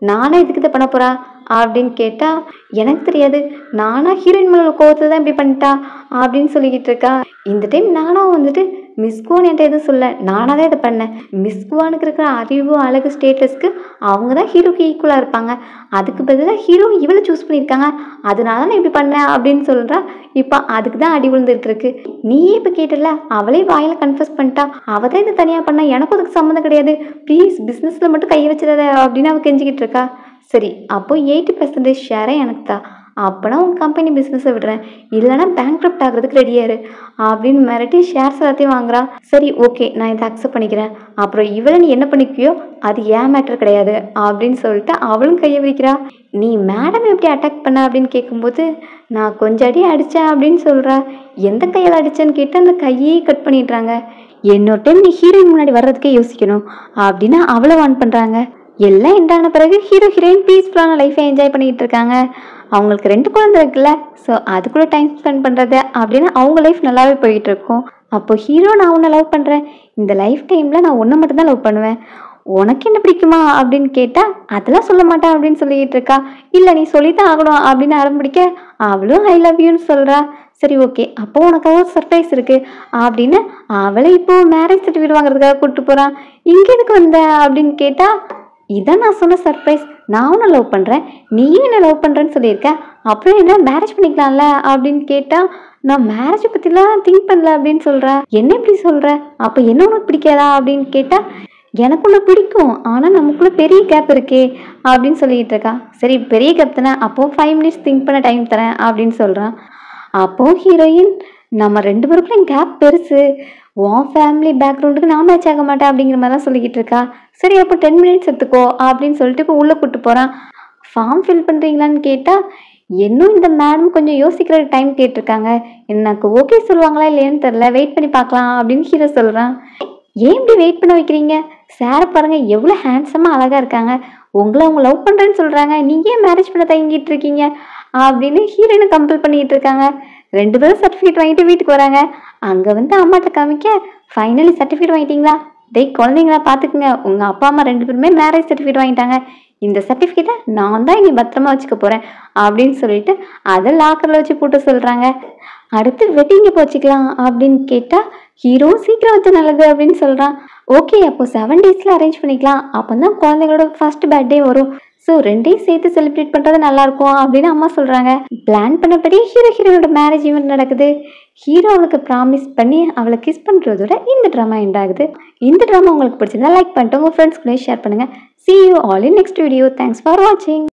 நானா இதுக்கு இதை பண்ண போறா அப்படின்னு கேட்டா எனக்கு தெரியாது நானா ஹீரோயின் மேல கோவத்துல தான் இப்படி பண்ணிட்டா அப்படின்னு சொல்லிக்கிட்டு இருக்கா இந்த டைம் நானும் வந்துட்டு மிஸ்குவான் என்கிட்ட எதுவும் சொல்ல நானாக தான் இதை பண்ணேன் மிஸ்குவானுக்கு இருக்கிற அறிவு அழகு ஸ்டேட்டஸ்க்கு அவங்க தான் ஹீரோக்கு ஈக்குவலாக இருப்பாங்க அதுக்கு பதிலாக ஹீரோ இவளை சூஸ் பண்ணியிருக்காங்க அதனால தான் நான் இப்படி பண்ணேன் அப்படின்னு சொல்கிறா இப்போ அதுக்கு தான் அடி விழுந்துட்டு இருக்கு நீயே இப்போ கேட்டல அவளே வாயில கன்ஃபஸ் பண்ணிட்டா அவள் தான் இதை தனியாக பண்ணா எனக்கும் அதுக்கு சம்மந்தம் கிடையாது ப்ளீஸ் பிஸ்னஸில் மட்டும் கை வச்சிடாத அப்படின்னு அவள் கெஞ்சிக்கிட்டு இருக்கா சரி அப்போ எயிட்டி பர்சன்டேஜ் ஷேரை எனக்கு தான் அப்போனா உன் கம்பெனி பிஸ்னஸை விடுறேன் இல்லைனா பேங்க்ரப்ட் ஆகிறதுக்கு ரெடியாரு அப்படின்னு மிரட்டி ஷேர்ஸ் எல்லாத்தையும் வாங்குறா சரி ஓகே நான் இதை அக்செப்ட் பண்ணிக்கிறேன் அப்புறம் இவளை நீ என்ன பண்ணிக்கியோ அது ஏன் மேட்டர் கிடையாது அப்படின்னு சொல்லிட்டு அவளும் கையை விரிக்கிறா நீ மேடம் எப்படி அட்டாக் பண்ண அப்படின்னு கேட்கும்போது நான் கொஞ்சம் அடி அடித்தேன் அப்படின்னு சொல்கிறா எந்த கையால் அடித்தேன்னு கேட்டு அந்த கையே கட் பண்ணிடுறாங்க இன்னொரு டைம் நீ ஹீரோயின் முன்னாடி வர்றதுக்கே யோசிக்கணும் அப்படின்னு அவளை வான் பண்ணுறாங்க எல்லாம் எண்டான பிறகு ஹீரோ ஹீரோயின் பீஸ்ஃபுல்லான லைஃப்பை என்ஜாய் பண்ணிக்கிட்டு இருக்காங்க அவங்களுக்கு ரெண்டு குழந்தை இருக்குல்ல ஸோ அது கூட டைம் ஸ்பெண்ட் பண்ணுறது அப்படின்னு அவங்க லைஃப் நல்லாவே போயிட்டு இருக்கும் அப்போ ஹீரோ நான் உன்னை லவ் பண்ணுறேன் இந்த லைஃப் டைமில் நான் உன்னை மட்டும்தான் லவ் பண்ணுவேன் உனக்கு என்ன பிடிக்குமா அப்படின்னு கேட்டால் அதெல்லாம் சொல்ல மாட்டேன் அப்படின்னு சொல்லிக்கிட்டு இருக்கா இல்லை நீ சொல்லித்தான் ஆகணும் அப்படின்னு ஆரம்பிக்க அவளும் ஐ லவ் யூன்னு சொல்கிறா சரி ஓகே அப்போ உனக்காக ஒரு சர்ப்ரைஸ் இருக்கு அப்படின்னு அவளை இப்போ மேரேஜ் சர்டிஃபிகேட் வாங்குறதுக்காக கூப்பிட்டு போறான் இங்க எதுக்கு வந்த அப்படின்னு கேட்டா இதான் நான் சொன்ன சர்ப்ரைஸ் நான் உன்னை லவ் பண்ணுறேன் நீயும் என்ன லவ் பண்ணுறேன்னு சொல்லியிருக்க அப்புறம் என்ன மேரேஜ் பண்ணிக்கலாம்ல அப்படின்னு கேட்டால் நான் மேரேஜை பற்றிலாம் திங்க் பண்ணல அப்படின்னு சொல்கிறேன் என்ன இப்படி சொல்கிற அப்போ என்ன உனக்கு பிடிக்காதா அப்படின்னு கேட்டால் எனக்குள்ள பிடிக்கும் ஆனால் நமக்குள்ள பெரிய கேப் இருக்கே அப்படின்னு சொல்லிட்டு இருக்கா சரி பெரிய கேப் தானே அப்போ ஃபைவ் மினிட்ஸ் திங்க் பண்ண டைம் தரேன் அப்படின்னு சொல்கிறான் அப்போ ஹீரோயின் நம்ம ரெண்டு பேருக்குள்ள கேப் பெருசு உன் ஃபேமிலி பேக்ரவுண்டுக்கு நான் மேட்ச் ஆக மாட்டேன் அப்படிங்கிற மாதிரிலாம் சொல்லிக்கிட்டு இருக்கா சரி அப்போ டென் மினிட்ஸ் எடுத்துக்கோ அப்படின்னு சொல்லிட்டு இப்போ உள்ளே கூப்பிட்டு போகிறான் ஃபார்ம் ஃபில் பண்ணுறீங்களான்னு கேட்டால் இன்னும் இந்த மேடம் கொஞ்சம் யோசிக்கிற டைம் கேட்டிருக்காங்க எனக்கு ஓகே சொல்லுவாங்களா இல்லையான்னு தெரில வெயிட் பண்ணி பார்க்கலாம் அப்படின்னு ஹீரோ சொல்கிறான் ஏன் இப்படி வெயிட் பண்ண வைக்கிறீங்க சாரை பாருங்க எவ்வளோ ஹேண்ட்ஸமாக அழகாக இருக்காங்க உங்களை அவங்க லவ் பண்ணுறேன்னு சொல்கிறாங்க நீங்கள் ஏன் மேரேஜ் பண்ண தயங்கிட்டு இருக்கீங்க அப்படின்னு ஹீரோயினை கம்பல் பண்ணிட்டு இருக்காங்க ரெண்டு பேரும் சர்டிஃபிகேட் வாங்கிட்டு வீட்டுக்கு வராங்க அங்கே வந்து அம்மாட்ட காமிக்க ஃபைனலி சர்டிஃபிகேட் வாங்கிட்டீங்களா டேய் குழந்தைங்களா பார்த்துக்குங்க உங்கள் அப்பா அம்மா ரெண்டு பேருமே மேரேஜ் சர்டிஃபிகேட் வாங்கிட்டாங்க இந்த சர்டிஃபிகேட்டை நான் தான் இனி பத்திரமா வச்சுக்க போகிறேன் அப்படின்னு சொல்லிட்டு அதை லாக்கரில் வச்சு போட்டு சொல்கிறாங்க அடுத்து வெட்டிங்க போச்சுக்கலாம் அப்படின்னு கேட்டால் ஹீரோ சீக்கிரம் வச்சு நல்லது அப்படின்னு சொல்கிறான் ஓகே அப்போ செவன் டேஸில் அரேஞ்ச் பண்ணிக்கலாம் அப்போ தான் குழந்தைங்களோட ஃபர்ஸ்ட் பர்த்டே வரும் ஸோ ரெண்டையும் சேர்த்து செலிப்ரேட் பண்ணுறது நல்லாயிருக்கும் அப்படின்னு அம்மா சொல்கிறாங்க பிளான் பண்ணபடி ஹீரோ ஹீரோனோட மேரேஜ் ஈவெண்ட் நடக்குது ஹீரோ அவளுக்கு ப்ராமிஸ் பண்ணி அவளை கிஸ் பண்ணுறதோட இந்த ட்ராமா எண்ட் ஆகுது இந்த ட்ராமா உங்களுக்கு பிடிச்சிருந்தா லைக் பண்ணிட்டு உங்கள் ஃப்ரெண்ட்ஸ் கூட ஷேர் பண்ணுங்கள் see you all in next video thanks for watching